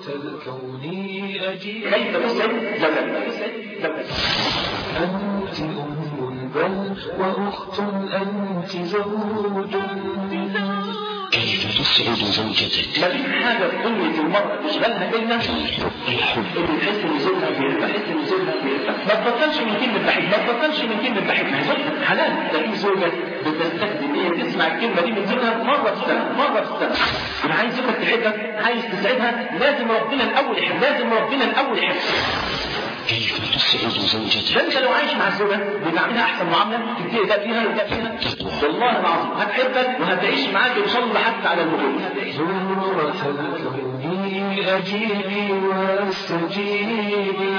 الكون أجيب كيف تسعد زوجك أنت أم بل وأخت أنت زوج كيف تسعد زوجتك ما فيش حاجة في دنيا المرأة تشغلها إلا الحب اللي تحس إن زوجها بيرتاح تحس إن زوجها بيرتاح ما تبطلش من كلمة بحب ما تبطلش من كلمة بحب ما هي زوجها حلال ده في زوجة بتستخدم هي تسمع الكلمة دي من زوجها مرة في السنة مرة في السنة يبقى عايز زوجك تحبك عايز تسعدها لازم ربنا الأول يحب لازم ربنا الأول يحب كيف تسعد زوجتك ده انت لو عايش مع الزوجه بتعملها احسن معامله تديها ده فيها وده فيها والله العظيم هتحبك وهتعيش معاك ان شاء الله حتى على الموت زورة الكون أجيبي واستجيبي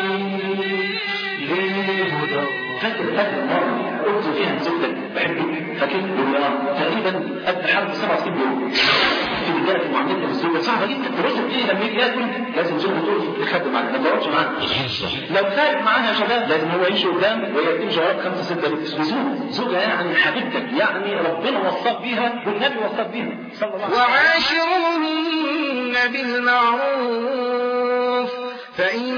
للهدى فاكر اخر مره قلت فيها لزوجتك بحبك فاكر بالله تقريبا قبل حرب سبع سنين يوم في بدايه معاملتك للزوجه صعبه جدا الرجل دي لما يجي ياكل لازم زوجته تقول تخدم معاك ما تقعدش معاك غلظة لو خارج معاها يا شباب لازم هو يمشي قدام وهي تمشي وراك خمسه سته متر زوجه زوجه يعني حبيبتك يعني ربنا وصاك بيها والنبي وصاك بيها صلى الله عليه وسلم وعاشروهن بالمعروف فإن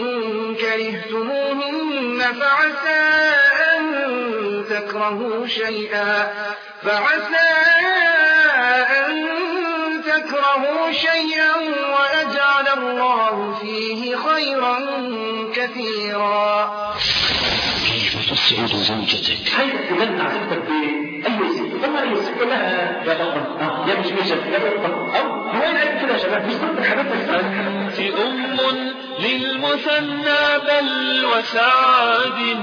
كرهتموهن فعسى أن تكرهوا شيئا فعسى أن تكرهوا شيئا ويجعل الله فيه خيرا كثيرا كيف تسعد زوجتك عايز تمنع زوجتك باي اسم طبعا اي اسم لها يا بطل آه، يا مشمشة يا بطل او هو انا كده يا شباب مش ضد حبيبتك أنت أم للمثنى بل وسعد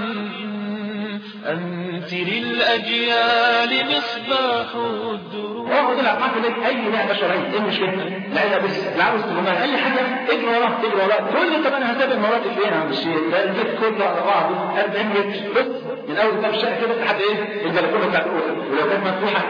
أنت للأجيال مصباح الدروب اقعد العب معاك ليه اي لعبه شرعيه ايه المشكله؟ لعبه بس لعبه استغماء اي حاجه اجري وراه اجري وراه كل انت انا هتابع مرات اللي هنا عم الشيخ ده البيت كله على بعضه 40 متر بص من اول باب الشقه كده لحد ايه البلكونه بتاعت الاوضه ولو كانت مفتوحه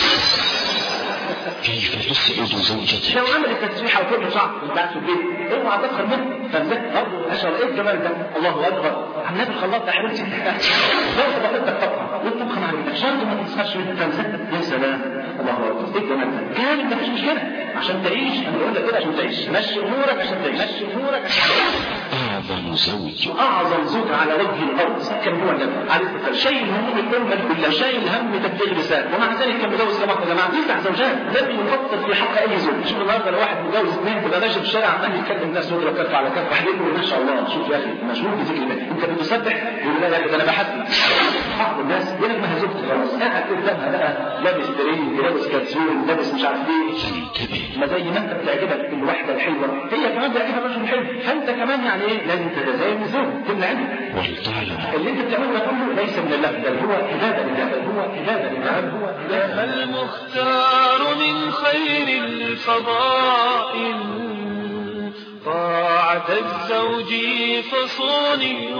كيف تسعد زوجتك لو عملت تسبيحه وكل شعر انت قاعد في البيت اوعى تدخل منه فمزاج برضه اشهر ايه الجمال ده الله اكبر عم نبي الخلاط ده حبيبتي لو طبختك طبخه والطبخه ما عجبتكش شرط ما تسخرش منها فمزاج يا سلام الله اكبر ايه الجمال ده كان مفيش مشكله عشان تعيش انا بقول لك كده عشان تعيش مشي امورك عشان تعيش مشي امورك عشان تعيش أعظم زوج واعظم زوج على وجه الارض كان هو النبي عليه الصلاه والسلام شايل هموم الامه كلها شايل هم تبليغ رساله ومع ذلك كان متجوز كم واحده يا جماعه تسع زوجات لم يفكر في حق اي زوج شوف النهارده لو واحد متجوز اثنين تبقى ماشي في الشارع عمال يتكلم الناس ويضرب كف على كف واحد يقول ما شاء الله شوف يا اخي مشغول بذكر الله انت بتسبح يقول لا يا اخي ده انا بحسن بعض الناس يقول لك ما هي زوجتي خلاص قاعد قدامها بقى لابس دريل لابس كبسول لابس مش عارف ايه فانتبه ما زي ما انت بتعجبك الوحده الحلوه هي كمان بيعجبها الرجل الحلو فانت كمان يعني ايه لازم تتزين زوج تمنع عنده ولتعلم اللي انت بتعمله ده كله ليس من الله بل هو عباده لله بل هو عباده لله بل هو عباده المختار من خير الفضائل طاعة الزوج فصوني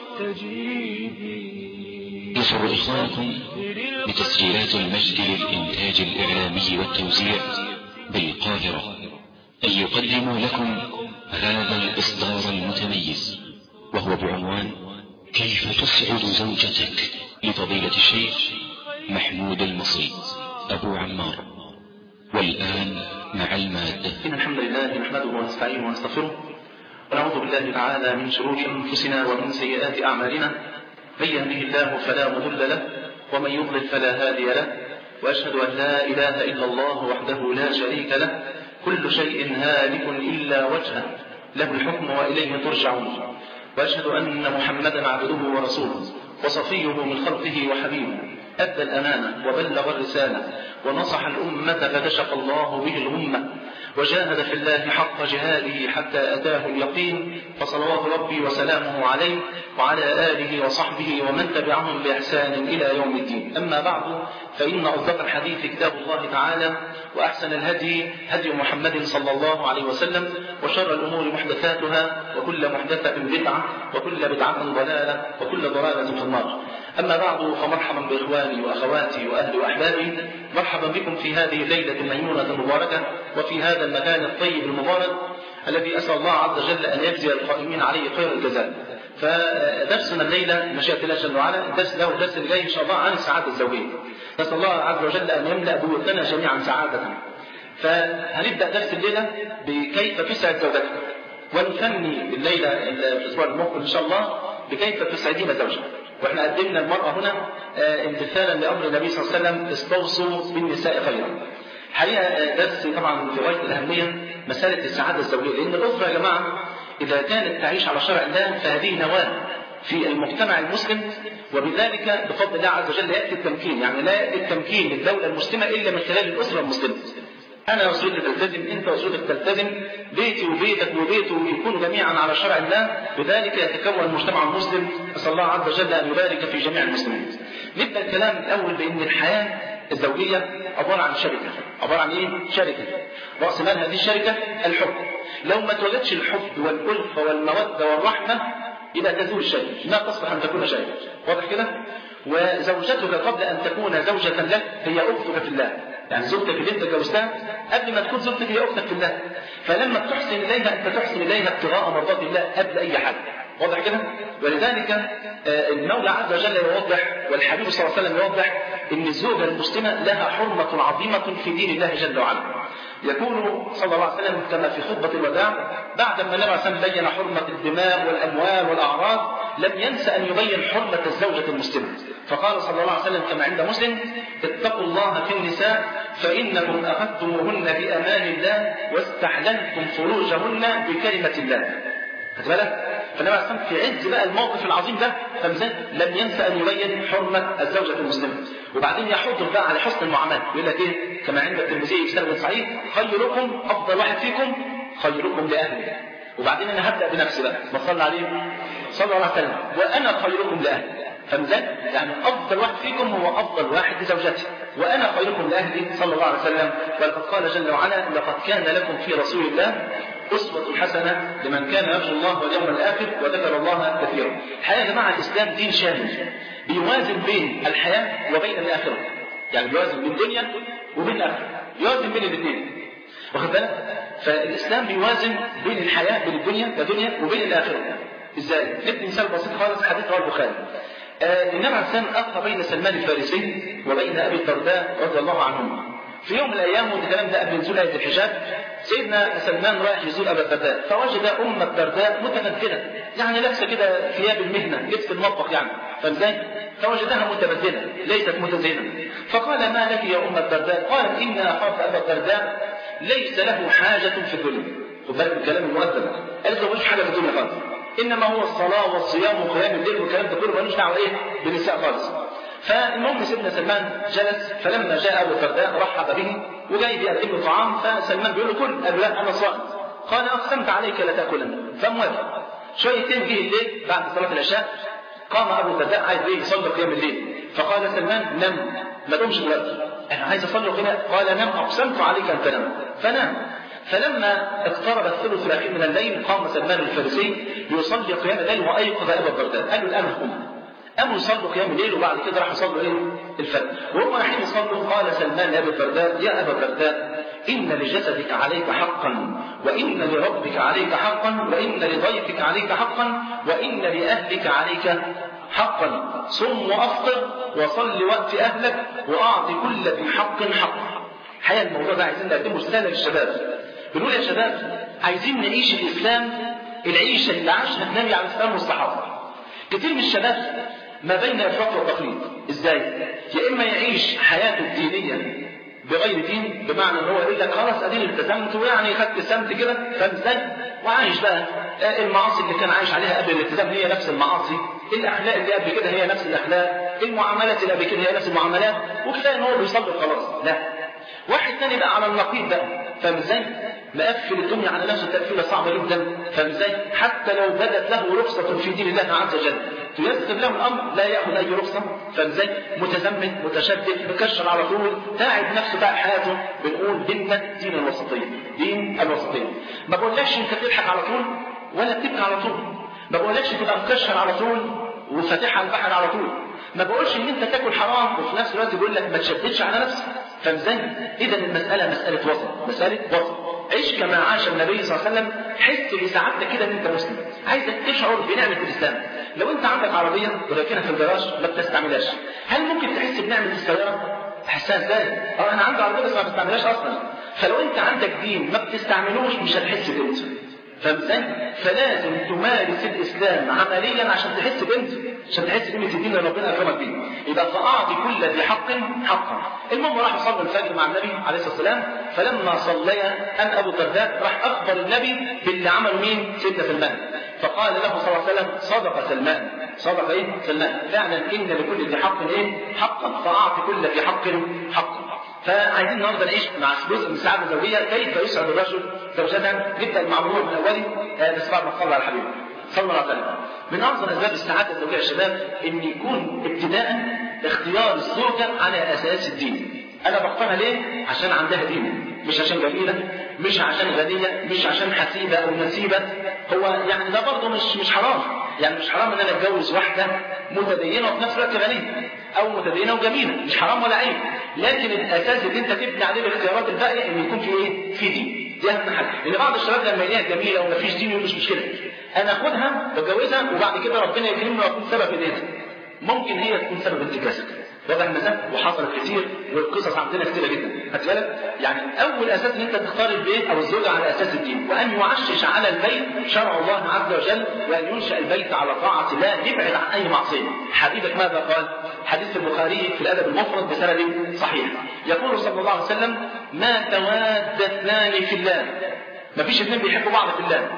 واستجيبي يسر إخوانكم بتسجيلات المجد للإنتاج الإعلامي والتوزيع بالقاهرة أن يقدموا لكم هذا الإصدار المتميز وهو بعنوان كيف تسعد زوجتك لفضيلة الشيخ محمود المصري أبو عمار والآن مع المادة إن الحمد لله نحمده ونستعينه ونستغفره ونعوذ بالله تعالى من شرور أنفسنا ومن سيئات أعمالنا من يهده الله فلا مضل له ومن يضلل فلا هادي له وأشهد أن لا إله إلا الله وحده لا شريك له كل شيء هالك إلا وجهه له الحكم وإليه ترجعون وأشهد أن محمدا عبده ورسوله وصفيه من خلقه وحبيبه أدى الأمانة وبلغ الرسالة ونصح الأمة فكشف الله به الأمة وجاهد في الله حق جهاده حتى أتاه اليقين فصلوات ربي وسلامه عليه وعلى آله وصحبه ومن تبعهم بإحسان إلى يوم الدين أما بعد فإن أصدق الحديث كتاب الله تعالى وأحسن الهدي هدي محمد صلى الله عليه وسلم وشر الأمور محدثاتها وكل محدثة بدعة وكل بدعة ضلالة وكل ضلالة في النار أما بعد فمرحبا بإخواني وأخواتي وأهلي وأحبابي مرحبا بكم في هذه الليلة الميمونة المباركة وفي هذا المكان الطيب المبارك الذي أسأل الله عز وجل أن يجزي القائمين عليه خير الجزاء فدرسنا الليلة مشيئة الله جل وعلا الدرس له الدرس اللي جاي إن شاء الله عن السعادة الزوجية نسأل الله عز وجل أن يملأ بيوتنا جميعا سعادة فهنبدا درس الليله بكيف تسعد زوجتك ونثني الليله الاسبوع المقبل ان شاء الله بكيف تسعدين زوجك واحنا قدمنا المراه هنا آه، امتثالا لامر النبي صلى الله عليه وسلم استوصوا بالنساء خيرا حقيقه آه، درس طبعا في غايه الاهميه مساله السعاده الزوجيه لان الاسره يا جماعه اذا كانت تعيش على شرع الله فهذه نواه في المجتمع المسلم وبذلك بفضل الله عز وجل ياتي التمكين، يعني لا ياتي التمكين للدوله المسلمه الا من خلال الاسره المسلمه. انا اسرتي تلتزم، انت اسرتك تلتزم، بيتي وبيتك وبيته يكونوا جميعا على شرع الله، بذلك يتكون المجتمع المسلم، اسال الله عز وجل ان يبارك في جميع المسلمين. نبدا الكلام الاول بان الحياه الزوجيه عباره عن شركه، عباره عن ايه؟ شركه. راس مال هذه الشركه الحب. لو ما توجدش الحب والالفه والموده والرحمه يبقى تزول الشركه، لا تصلح ان تكون شركه. واضح كده؟ وزوجتك قبل ان تكون زوجة لك هي اختك في الله. يعني زوجتك اللي انت جوزتها قبل ما تكون زوجتك هي اختك في الله. فلما بتحسن اليها انت تحسن اليها ابتغاء مرضات الله قبل اي حاجه. واضح كده؟ ولذلك آه، المولى عز وجل يوضح والحبيب صلى الله عليه وسلم يوضح ان الزوجه المسلمه لها حرمه عظيمه في دين الله جل وعلا. يقول صلى الله عليه وسلم كما في خطبه الوداع بعد ما النبي صلى الله عليه وسلم بين حرمه الدماء والاموال والاعراض لم ينس ان يبين حرمه الزوجه المسلمه. فقال صلى الله عليه وسلم كما عند مسلم اتقوا الله في النساء فانكم اخذتموهن بامان الله واستحللتم فروجهن بكلمه الله. خد بالك؟ فالنبي عليه الصلاه في عز بقى الموقف العظيم ده فمزاد لم ينسى ان يبين حرمه الزوجه المسلمه وبعدين يحض بقى على حسن المعامله يقول لك ايه كما عند الترمذي في سند صحيح خيركم افضل واحد فيكم خيركم لاهله وبعدين انا هبدا بنفسي بقى ما صلى عليه صلى الله عليه وسلم وانا خيركم لاهلي فمزاد يعني افضل واحد فيكم هو افضل واحد لزوجته وانا خيركم لاهلي صلى الله عليه وسلم ولقد قال جل وعلا لقد كان لكم في رسول الله أسوة حسنة لمن كان يرجو الله واليوم الآخر وذكر الله كثيرا. الحقيقة يا جماعة الإسلام دين شامل بيوازن بين الحياة وبين الآخرة. يعني بيوازن بين الدنيا وبين الآخرة. يوازن بين الاثنين. واخد بالك؟ فالإسلام بيوازن بين الحياة بين الدنيا كدنيا وبين الآخرة. إزاي؟ ندي مثال بسيط خالص حديث رواه البخاري. آه النبي عليه السلام أخى بين سلمان الفارسي وبين أبي الدرداء رضي الله عنهما. في يوم من الايام والكلام ده قبل نزول ايه الحجاب سيدنا سلمان رايح يزور ابا الدرداء فوجد ام الدرداء متبدله يعني لابسه كده ثياب المهنه لبس المطبخ يعني فازاي؟ فوجدها متبدله ليست متزينه فقال ما لك يا ام الدرداء؟ قالت اني اخاف ابا الدرداء ليس له حاجه في الدنيا خد بالك من الكلام المؤدب قالت له ملوش حاجه في الدنيا خالص انما هو الصلاه والصيام وقيام الليل والكلام ده كله ملوش دعوه ايه بالنساء خالص فالمهم سيدنا سلمان جلس فلما جاء ابو الدرداء رحب به وجاي بيقدم له طعام فسلمان بيقول له كل قال له لا انا صائم قال اقسمت عليك لا تاكلن فموافق شويتين جه الليل بعد صلاه العشاء قام ابو الدرداء عايز ايه يصلي قيام الليل فقال سلمان نم ما تقومش دلوقتي انا عايز اصلي قيام قال نم اقسمت عليك ان تنام فنام فلما اقترب الثلث الاخير من الليل قام سلمان الفارسي يصلي قيام الليل وايقظ ابا الدرداء قال له الان قم قاموا يصلوا قيام الليل وبعد كده راحوا يصلوا ايه؟ الفجر وهم رايحين يصلوا قال سلمان لابي الدرداء يا ابا الدرداء ان لجسدك عليك حقا وان لربك عليك حقا وان لضيفك عليك حقا وان لاهلك عليك حقا صم وافطر وصل وقت اهلك واعط كل ذي حق حقه الحقيقه الموضوع ده عايزين نقدمه رساله للشباب بنقول يا شباب عايزين نعيش الاسلام العيشه اللي عاشها النبي عليه السلام والصحابه كتير من الشباب ما بين الافراط والتقليد ازاي يا اما يعيش حياته الدينيه بغير دين بمعنى ان هو يقول لك خلاص اديني التزمت ويعني خدت سمت كده فاهم ازاي وعايش بقى المعاصي اللي كان عايش عليها قبل الالتزام هي نفس المعاصي الاخلاق اللي قبل كده هي نفس الاخلاق المعاملات اللي قبل كده هي نفس المعاملات وكفايه ان هو بيصلي خلاص لا واحد تاني بقى على النقيض بقى فاهم ازاي مقفل الدنيا على نفسه تقفيله صعبه جدا فاهم ازاي حتى لو بدت له رخصه في دين الله عز وجل تيسر له الامر لا ياخذ اي رخصه فاهم ازاي متزمت متشدد مكشر على طول تعب نفسه بقى حياته بنقول ديننا دين الوسطيه دين الوسطيه ما بقولكش انت تضحك على طول ولا تبكي على طول ما بقولكش تبقى مكشر على طول وفاتحها البحر على طول ما بقولش ان انت تاكل حرام وفي نفس الوقت بيقول لك ما تشددش على نفسك فاهم ازاي اذا المساله مساله وسط مساله وسط عيش كما عاش النبي صلى الله عليه وسلم حس بسعادتك كده ان انت مسلم عايزك تشعر بنعمه الاسلام لو انت عندك عربيه ولكنها في الجراج ما بتستعملهاش هل ممكن تحس بنعمه السياره تحسها ازاي؟ اه انا عندي عربيه بس ما بستعملهاش اصلا فلو انت عندك دين ما بتستعملوش مش هتحس بقيمته فاهم ازاي؟ فلازم تمارس الاسلام عمليا عشان تحس بقيمته عشان تحس بقيمه الدين اللي ربنا اكرمك بيه يبقى فاعطي كل ذي حق حقا المهم راح يصلي الفجر مع النبي عليه الصلاه والسلام فلما صليا ان ابو الدرداء راح اخبر النبي باللي عمله مين؟ سيدنا سلمان فقال له صلى الله عليه وسلم صدق سلمان صدق ايه؟ سلمان فعلا ان لكل ذي حق ايه؟ حقا فاعطي كل ذي حق حقا فعايزين النهارده نعيش مع جزء من السعاده الزوجيه كيف يسعد الرجل زوجته نبدا الموضوع من اوله آه بس بعد ما تصلي على الحبيب صلى الله عليه وسلم من اعظم اسباب السعاده الزوجيه يا شباب ان يكون ابتداء اختيار الزوجه على اساس الدين انا بختارها ليه عشان عندها دين مش عشان جميله مش عشان غنيه مش عشان حسيبه او نسيبه هو يعني ده برضه مش مش حرام يعني مش حرام ان انا اتجوز واحده متدينه وفي نفس الوقت غنيه او متدينه وجميله مش حرام ولا عيب لكن الاساس اللي انت تبني عليه الاختيارات الباقيه ان يكون في ايه في دين دي اهم حاجه لان بعض الشباب لما يلاقيها جميله ومفيش دين يقول مش مشكله انا اخدها واتجوزها وبعد كده ربنا يكرمني واكون سبب انها ممكن هي تكون سبب انتكاسك واضح المثال وحصلت كتير والقصص عندنا كتيره جدا خدت بالك يعني اول اساس ان انت تختار البيت او الزوجه على اساس الدين وان يعشش على البيت شرع الله عز وجل وان ينشا البيت على طاعه الله يبعد عن اي معصيه حبيبك ماذا قال حديث البخاري في الادب المفرد بسند صحيح يقول صلى الله عليه وسلم ما تواد اثنان في الله ما فيش اثنين بيحبوا بعض في الله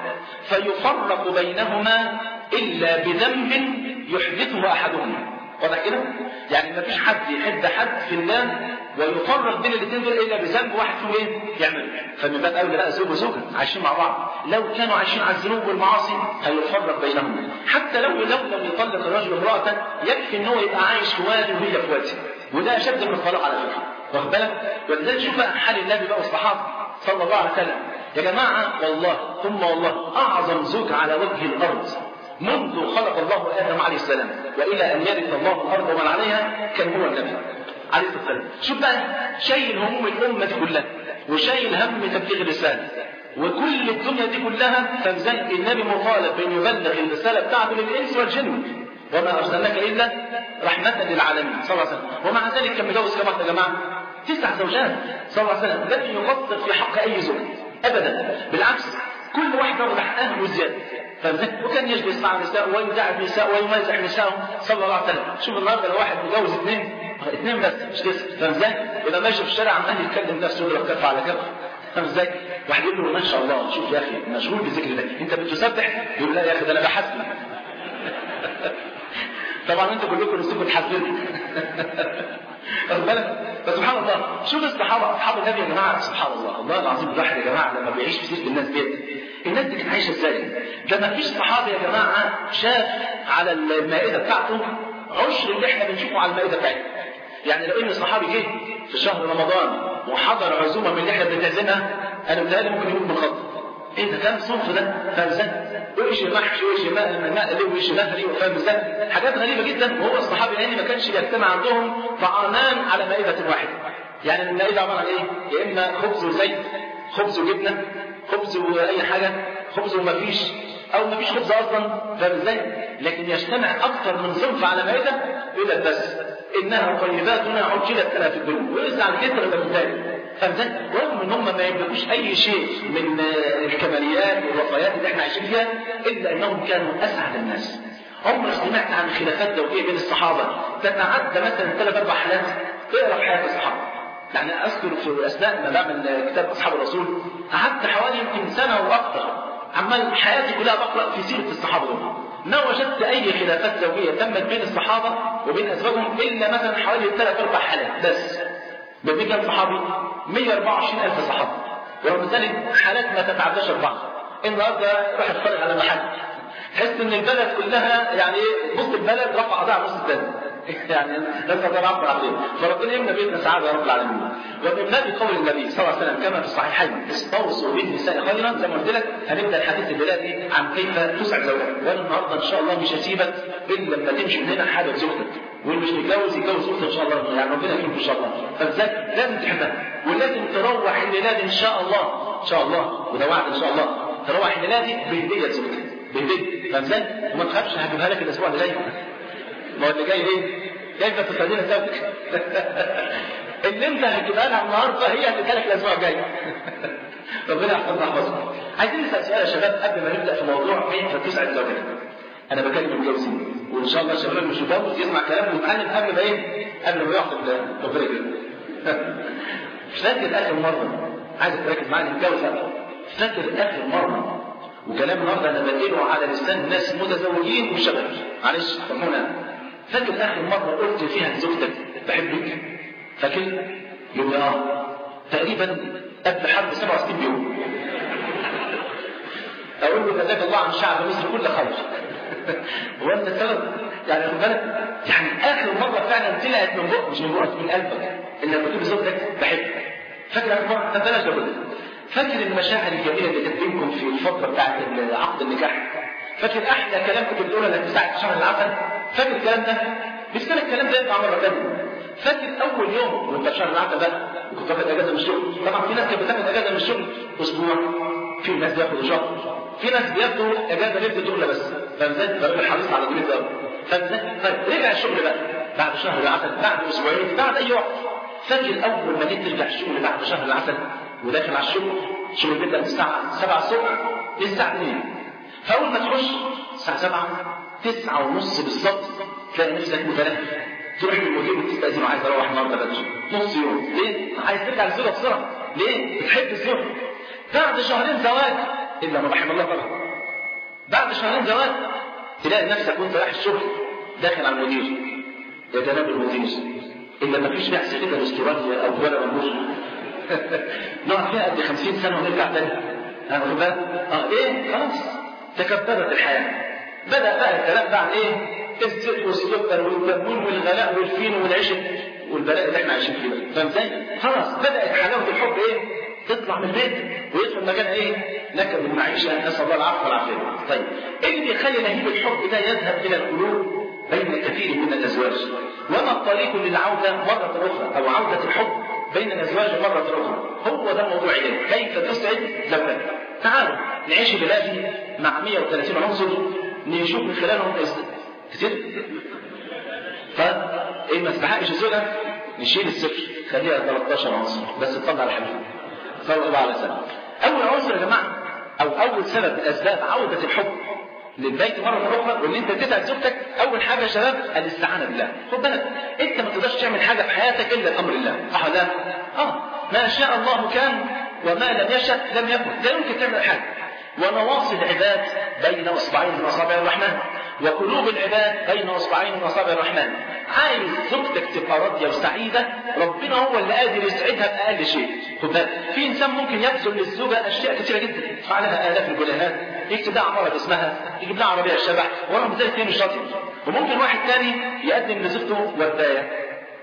فيفرق بينهما الا بذنب يحدثه احدهما واضح كده؟ يعني ما فيش حد يحب حد في الله ويفرق بين الاثنين دول الا بذنب واحد فيهم ايه؟ يعمله. فمن باب اولى بقى زوج وزوجه عايشين مع بعض. لو كانوا عايشين على الذنوب والمعاصي هيفرق بينهم. حتى لو لو لم يطلق الرجل امراته يكفي ان هو يبقى عايش في وادي وهي في وادي. وده اشد من الطلاق على فكره. واخد بالك؟ ولذلك شوف بقى حال النبي بقى والصحابه صلى الله عليه وسلم. يا جماعه والله ثم والله اعظم زوج على وجه الارض منذ خلق الله ادم عليه السلام والى ان يرث الله الارض ومن عليها كان هو النبي عليه الصلاه والسلام شوف بقى شايل هموم الامه دي كلها وشايل هم تبليغ الرساله وكل الدنيا دي كلها فازاي النبي مطالب بان يبلغ الرساله بتاعته للانس والجن وما ارسلناك الا رحمه للعالمين صلى الله عليه وسلم ومع ذلك كان متجوز كم واحده يا جماعه؟ تسع زوجات صلى الله عليه وسلم لم يقصر في حق اي زوج ابدا بالعكس كل واحده واخده حقها وزياده وكان يجلس مع النساء ويدعب النساء ويمازح نساءهم صلى الله عليه وسلم شوف النهارده لو واحد متجوز اثنين اثنين بس مش تسعه فاهم ازاي؟ يبقى ماشي في الشارع عمال يتكلم نفسه يقول لك كف على كف فاهم ازاي؟ واحد يقول له ما شاء الله شوف يا اخي مشغول بذكر الله انت بتسبح يقول لا يا اخي ده انا بحسبك طبعا انتوا كلكم نسيبوا تحسبوا واخد بالك فسبحان الله شوف الصحابه اصحاب النبي يا جماعه سبحان الله والله العظيم الواحد يا جماعه لما بيعيش في سيره الناس ديت الناس دي كانت عايشه ازاي؟ ده ما فيش صحابي يا جماعه شاف على المائده بتاعته عشر اللي احنا بنشوفه على المائده بتاعتنا. يعني لو ان صحابي جه في شهر رمضان وحضر عزومه من اللي احنا بنعزمها انا متهيألي ممكن يموت من الخط. ايه ده كام صنف ده؟ فاهم ازاي؟ وإيش محشي وإيش مقلي وإيش مهري وفاهم ازاي؟ حاجات غريبه جدا وهو الصحابي لان ما كانش بيجتمع عندهم طعامان على مائده واحده. يعني المائده عباره عن ايه؟ يا اما خبز وزيت خبز وجبنه خبز واي حاجه خبز وما فيش او ما فيش خبز اصلا فاهم ازاي؟ لكن يجتمع اكثر من صنف على مائده يقول بس انها طيباتنا عجلت لنا في الدنيا ويزعل جدا لما بالتالي فاهم ازاي؟ رغم ان هم ما يملكوش اي شيء من الكماليات والرفاهيات اللي احنا عايشين فيها الا انهم كانوا اسعد الناس. عمرك سمعت عن خلافات زوجيه بين الصحابه تتعدى مثلا ثلاث اربع حالات اقرا في حياه الصحابه. يعني اذكر في اثناء ما بعمل كتاب اصحاب الرسول قعدت حوالي يمكن سنه واكثر عمال حياتي كلها بقرا في سيره الصحابه دول ما وجدت اي خلافات زوجيه تمت بين الصحابه وبين ازواجهم الا مثلا حوالي ثلاث اربع حالات بس ده كام صحابي 124 الف صحابي ورغم ذلك حالات ما تتعداش اربعه النهارده روح اتفرج على محل تحس ان البلد كلها يعني ايه نص البلد رفع قضاء نص الثاني يعني نسال الله العفو والعافيه فربنا يمنى بيتنا سعاده يا رب العالمين ومن باب قول النبي صلى الله عليه وسلم كما في الصحيحين استوصوا بالنساء خيرا زي ما قلت لك هنبدا الحديث الليله عن كيف تسعد زوجك وانا النهارده ان شاء الله مش هسيبك الا لما تمشي من هنا حابب زوجتك واللي مش متجوز يتجوز زوجته ان شاء الله يعني ربنا يكرمك ان شاء الله فازاي لازم تحبها ولازم تروح الليله دي ان شاء الله ان شاء الله وده وعد ان شاء الله تروح الليله دي بهديه زوجتك بهديه فازاي وما تخافش هجيبها لك الاسبوع اللي جاي ما هو اللي جاي ايه كيف تسعدين زوجك اللي انت هتجيبها لها النهارده هي هتديها لك الاسبوع الجاي ربنا يحفظنا يحفظكم عايزين نسال سؤال يا شباب قبل ما نبدا في موضوع كيف تسعد زوجتك انا بكلم المتجوزين وان شاء الله الشباب اللي مش متجوز يسمع كلامي ويتعلم قبل ما ايه قبل ما يحصل ربنا كده فاكر اخر مره عايزك تركز معايا نتجوز فاكر اخر مره وكلام النهارده انا بنقله على لسان ناس متزوجين وشباب معلش سمونا فاكر اخر مره قلت فيها لزوجتك بحبك فاكر يقول اه تقريبا قبل حرب 67 بيوم اقول له جزاك الله عن شعب مصر كل خير هو انت السبب يعني خد بالك يعني اخر مره فعلا طلعت من بقك مش من بقك من قلبك انك بتقول لزوجتك بحبك فاكر اخر مره طب بلاش ده فاكر المشاعر الجميله اللي كانت بينكم في الفتره بتاعت عقد النكاح فاكر احلى كلام كنت بتقوله انك تساعد شهر العسل فاكر الكلام ده لسه الكلام ده يطلع مره ثانيه فاكر اول يوم وانت في شهر العسل بقى وكنت واخد اجازه من الشغل طبعا في ناس كانت بتاخد اجازه من الشغل اسبوع في ناس بياخدوا شهر في ناس بياخدوا اجازه ليله الدخله بس فاهم ازاي؟ فبقى حريص على دنيا قوي فاهم ازاي؟ طيب رجع الشغل بقى بعد شهر العسل بعد اسبوعين بعد اي وقت فاكر اول ما جيت ترجع الشغل بعد شهر العسل وداخل على الشغل الشغل بيبدا من الساعه 7 الصبح للساعه 2 فاول ما تخش الساعه 7 9 ونص بالظبط تلاقي نفسك متلهف تروح للمدير وتستاذنه عايز اروح النهارده بدري نص يوم ليه؟ عايز ترجع للزوجه بسرعه ليه؟ بتحب الزوجه بعد شهرين زواج الا ما رحم الله طبعا بعد شهرين زواج تلاقي نفسك وانت رايح الشغل داخل على المدير يا جناب المدير الا ما فيش بعث كده لاستراليا او ولا منبوش نقعد فيها قد 50 سنه ونرجع تاني انا واخد بالك؟ اه ايه خلاص تكبرت الحياه بدا بقى الكلام بعد ايه؟ الزيت والسكر والليمون والغلاء والفين والعيش والبلاء اللي احنا عايشين فيه فاهم ازاي؟ خلاص بدات حلاوه الحب ايه؟ تطلع من البيت ويدخل مكانها ايه؟ نكد المعيشه نسال الله العفو والعافيه. طيب ايه اللي بيخلي لهيب الحب ده يذهب الى القلوب بين كثير من الازواج؟ وما الطريق للعوده مره اخرى او عوده الحب بين الازواج مره اخرى؟ هو ده موضوع اليوم، كيف تسعد زوجتك؟ تعالوا نعيش بلادي مع 130 عنصر نشوف من خلالهم كتير طيب ايه ما تستحقش الزوجه نشيل الصفر خليها 13 عنصر بس تطلع الحبيب صلى الله عليه وسلم اول عنصر يا جماعه او اول سبب من اسباب عوده الحب للبيت مره اخرى وان انت تسعد زوجتك اول حاجه يا شباب الاستعانه بالله خد بالك انت ما تقدرش تعمل حاجه في حياتك الا بامر الله صح ولا لا؟ اه ما شاء الله كان وما لم يشأ لم يكن لا يمكن تعمل حاجه ونواصي العباد بين اصبعين من اصابع الرحمن وقلوب العباد بين اصبعين من اصابع الرحمن عايز زوجتك تبقى راضيه وسعيده ربنا هو اللي قادر يسعدها باقل شيء خد بالك في انسان ممكن يبذل للزوجه اشياء كثيره جدا يدفع لها الاف الجنيهات يكتب لها عماره باسمها يجيب لها عربيه الشبح ورغم ذلك هي مش راضيه وممكن واحد ثاني يقدم لزوجته وردايه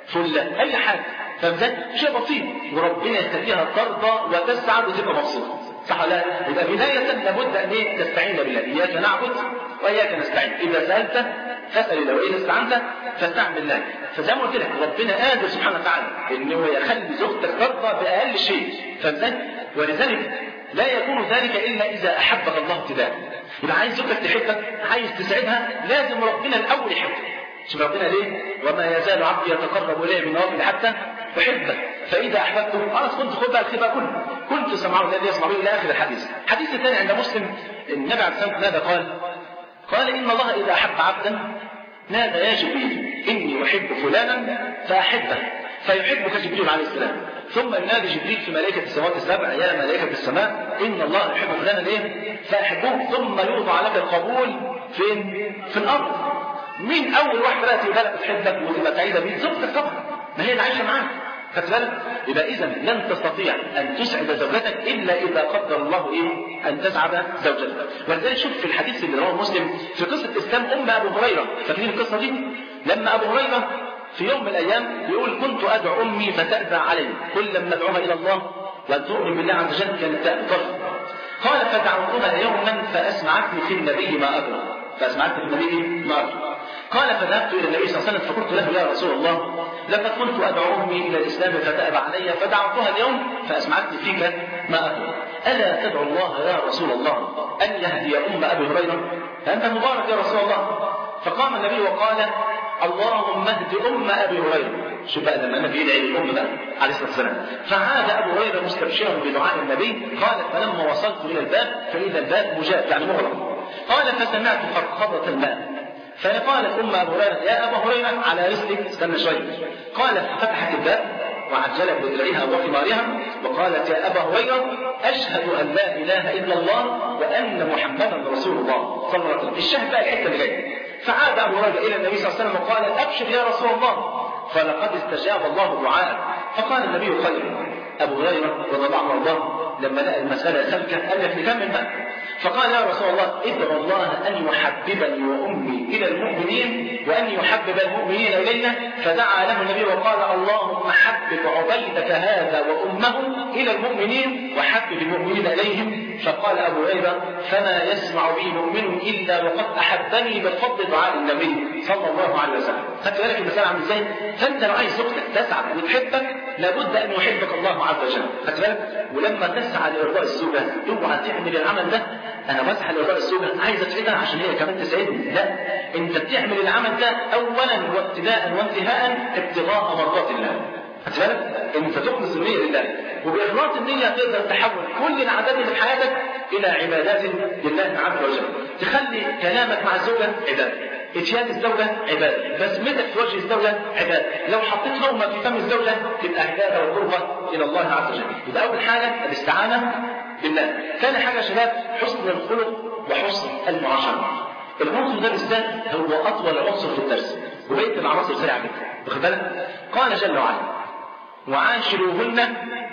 فله اي حاجه فاهم ازاي؟ شيء بسيط وربنا يخليها ترضى وتسعد وتبقى مبسوطه صح ولا لا؟ يبقى بداية لابد أن إيه؟ تستعين بالله، إياك نعبد وإياك نستعين، إذا سألت فاسأل الله، وإذا استعنت فاستعن بالله، فزي ما قلت لك ربنا قادر سبحانه وتعالى إن هو يخلي زوجتك ترضى بأقل شيء، فاهم ازاي؟ ولذلك لا يكون ذلك إلا إذا أحبك الله ابتداء. يبقى عايز زوجتك تحبك، عايز تسعدها، لازم ربنا الأول يحبك. شوف ربنا ليه؟ وما يزال عبدي يتقرب الي بالنوافل حتى احبه فاذا احببته خلاص كنت خد بقى الخيبه كله كنت سمعه الذي يسمع به الى اخر الحديث الحديث الثاني عند مسلم النبي عليه الصلاه والسلام ماذا قال؟ قال ان الله اذا احب عبدا نادى يا جبريل اني احب فلانا فاحبه فيحبك جبريل عليه السلام ثم ينادي جبريل في ملائكة السماوات السبع يا ملائكة السماء إن الله يحب فلانا إيه؟ فأحبوه ثم يوضع لك القبول فين؟ في الأرض مين اول واحده بقى تبقى لك بتحبك وتبقى سعيده بيه زوجتك طبعا ما هي اللي عايشه معاك خدت بالك يبقى اذا لن تستطيع ان تسعد زوجتك الا اذا قدر الله ايه ان تسعد زوجتك ولذلك شوف في الحديث اللي رواه مسلم في قصه اسلام ام ابو هريره فاكرين القصه دي لما ابو هريره في يوم من الايام يقول كنت ادعو امي فتأبى علي كل ما ادعوها الى الله وان تؤمن بالله عز وجل كانت تأبى قال فدعوتها يوما فاسمعتني في النبي ما اكره فاسمعتني في النبي ما اكره قال فذهبت الى النبي صلى الله عليه وسلم فقلت له يا رسول الله لقد كنت ادعو امي الى الاسلام فتأبى علي فدعوتها اليوم فاسمعتني فيك ما اكره الا تدعو الله يا رسول الله ان يهدي ام ابي هريره فانت مبارك يا رسول الله فقام النبي وقال اللهم اهد ام ابي هريره شوف بقى لما النبي يدعي للام بقى عليه الصلاه والسلام فعاد ابو هريره مستبشرا بدعاء النبي قال فلما وصلت الى الباب فاذا الباب مجاب يعني مغلق قال فسمعت خرخضه الماء فقالت ام ابو هريره يا ابا هريره على رسلك استنى شويه قال ففتحت الباب وعجلت بدرعها وحمارها وقالت يا ابا هريره اشهد ان لا اله الا الله وان محمدا رسول الله صلى الله عليه وسلم الشاهد بقى الحته اللي جايه فعاد ابو هريره الى النبي صلى الله عليه وسلم وقال ابشر يا رسول الله فلقد استجاب الله دعاءك فقال النبي خير ابو هريره رضي الله عنه وارضاه لما لقى المساله سلكه قال لك نكمل بقى فقال يا رسول الله ادعو الله ان يحببني وامي الى المؤمنين وان يحبب المؤمنين الينا فدعا له النبي وقال اللهم حبب عبيدك هذا وامه الى المؤمنين وحبب المؤمنين اليهم فقال ابو هريره فما يسمع بي مؤمن الا وقد احبني بفضل دعاء النبي صلى الله عليه وسلم خدت بالك المساله عامل ازاي فانت لو عايز زوجتك تسعد وتحبك لابد ان يحبك الله عز وجل خدت بالك ولما تسعى لارضاء الزوجه اوعى تعمل العمل ده انا بسعى لارضاء الزوجه عايزه تسعدها عشان هي كمان تسعدني لا انت بتعمل العمل ده اولا وابتداء وانتهاء ابتغاء مرضات الله خدت بالك انت تخلص النيه لله وباخلاص النيه تقدر تحول كل العادات اللي في حياتك الى عبادات لله عز وجل تخلي كلامك مع الزوجه عباده اتيان الزوجه عباده بسمتك في وجه الزوجه عباده لو حطيت لقمه في فم الزوجه تبقى عباده وقربه الى الله عز وجل يبقى اول حاجه الاستعانه بالله ثاني حاجه يا شباب حسن الخلق وحسن المعاشره العنصر ده بالذات هو اطول عنصر في الدرس وبقيه العناصر سريعه جدا واخد بالك قال جل وعلا وعاشروهن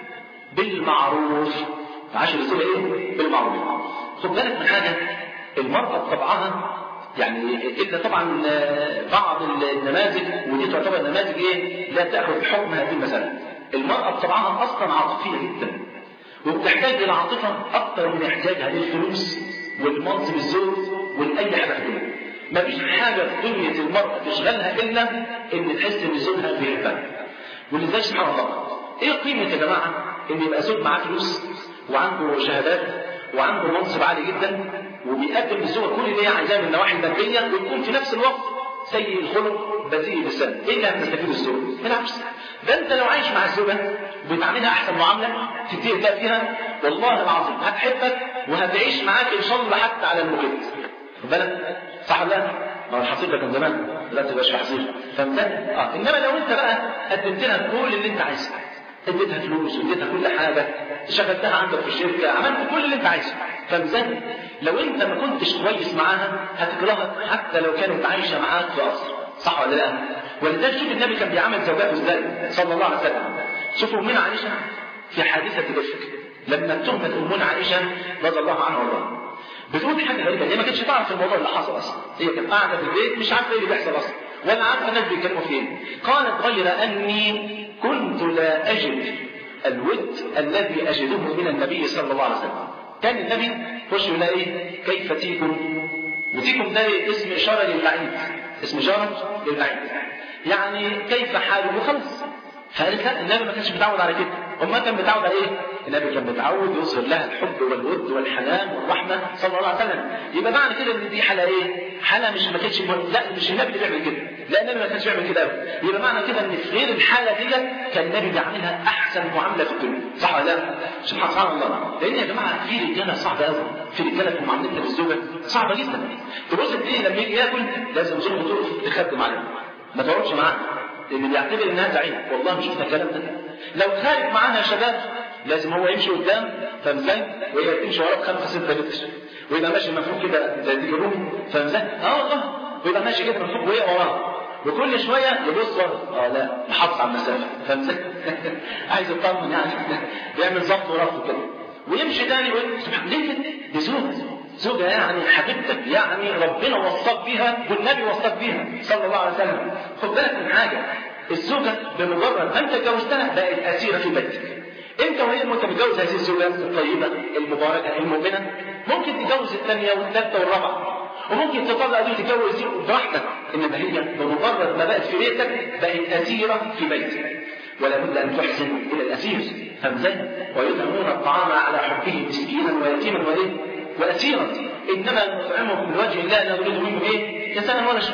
بالمعروف عاشر الزوجة ايه؟ بالمعروف خد بالك من حاجة المرأة بطبعها يعني إلا طبعا بعض النماذج ودي تعتبر نماذج ايه؟ لا تأخذ حكم هذه المسألة المرأة بطبعها أصلا عاطفية جدا وبتحتاج إلى عاطفة أكثر من احتياجها للفلوس والمنصب الزوج ولأي حاجة في الدنيا مفيش حاجة في دنيا المرأة تشغلها إلا إن تحس إن زوجها بيحبها ولذلك سبحان الله ايه قيمة يا جماعة ان يبقى زوج معاه فلوس وعنده شهادات وعنده منصب عالي جدا وبيقدم للزوجة كل اللي هي عايزاه من النواحي المادية ويكون في نفس الوقت سيء الخلق بذيء اللسان ايه اللي هتستفيد الزوج؟ بالعكس ده انت لو عايش مع الزوجة وبتعاملها احسن معاملة تدير بقى فيها والله العظيم هتحبك وهتعيش معاك ان شاء الله حتى على الموت خد بالك صح ولا لا؟ ما هو الحصير ده كان زمان دلوقتي مبقاش في حصير فهمت؟ اه انما لو انت بقى قدمت لها كل اللي انت عايزه اديتها فلوس واديتها كل حاجه شغلتها عندك في الشركه عملت كل اللي انت عايزه فاهم لو انت ما كنتش كويس معاها هتكرهك حتى لو كانت عايشه معاك في قصر صح ولا لا؟ ولذلك شوف النبي كان بيعامل زوجاته ازاي صلى الله عليه وسلم شوفوا امنا عائشه في حادثه الافك لما اتهمت امنا عائشه رضي الله عنها وارضاها بتقول حاجه غريبه هي ما كانتش تعرف الموضوع اللي حصل اصلا هي كانت قاعده في البيت مش عارفه ايه اللي بيحصل اصلا ولا عارفه الناس بيتكلموا فين قالت غير اني كنت لا اجد الود الذي اجده من النبي صلى الله عليه وسلم كان النبي يخش يقول ايه كيف تيكم وتيكم ده اسم اشاره للبعيد اسم اشاره للبعيد يعني كيف حاله وخلص فقالت لا النبي ما كانش متعود على كده امال كان متعود على ايه النبي كان متعود يظهر لها الحب والود والحنان والرحمه صلى الله عليه وسلم يبقى معنى كده ان دي حاله ايه حاله مش ما كانتش لا مش النبي اللي بيعمل كده لا النبي ما كانش بيعمل كده ابدا يبقى معنى كده ان في غير الحاله دي كان النبي بيعملها احسن معامله في الدنيا صح ولا لا سبحان الله لان يا جماعه في رجاله صعبه قوي في رجاله في معاملتها بالزوجه صعبه جدا تبص تلاقيه لما يجي ياكل لازم زوجته تقف تخدم عليه ما تقعدش معاه لان بيعتبر انها زعيم والله مش شفنا الكلام ده لو خارج معانا يا شباب لازم هو يمشي قدام فاهم ازاي؟ وهي تمشي وراه بخمسه سته متر ويبقى ماشي مفروض كده زي دي الروم فاهم ازاي؟ اه والله ويبقى ماشي كده مفروض وهي وراه وكل شويه يبص ورا اه لا محافظ على المسافه فاهم ازاي؟ عايز يطمن يعني بيعمل ظبط وربط كده ويمشي تاني ويقول سبحان ليه كده؟ دي زوجة زوجة يعني حبيبتك يعني ربنا وصاك بيها والنبي وصاك بيها صلى الله عليه وسلم خد بالك من حاجة الزوجة بمجرد ما انت اتجوزتها بقت أسيرة في بيتك انت وهي وانت متجوز هذه الزوجة الطيبة المباركة المؤمنة ممكن تتجوز الثانية والثالثة والرابعة وممكن تطلق دي وتتجوز دي براحتك انما هي بمجرد ما بقت في بيتك بقت أسيرة في بيتك ولا بد ان تحسن الى الاسير فاهم ازاي؟ ويطعمون الطعام على حبه مسكينا ويتيما وايه؟ واسيرا انما نطعمكم من وجه الله لا نريد منه ايه؟ جزاء ولا شكور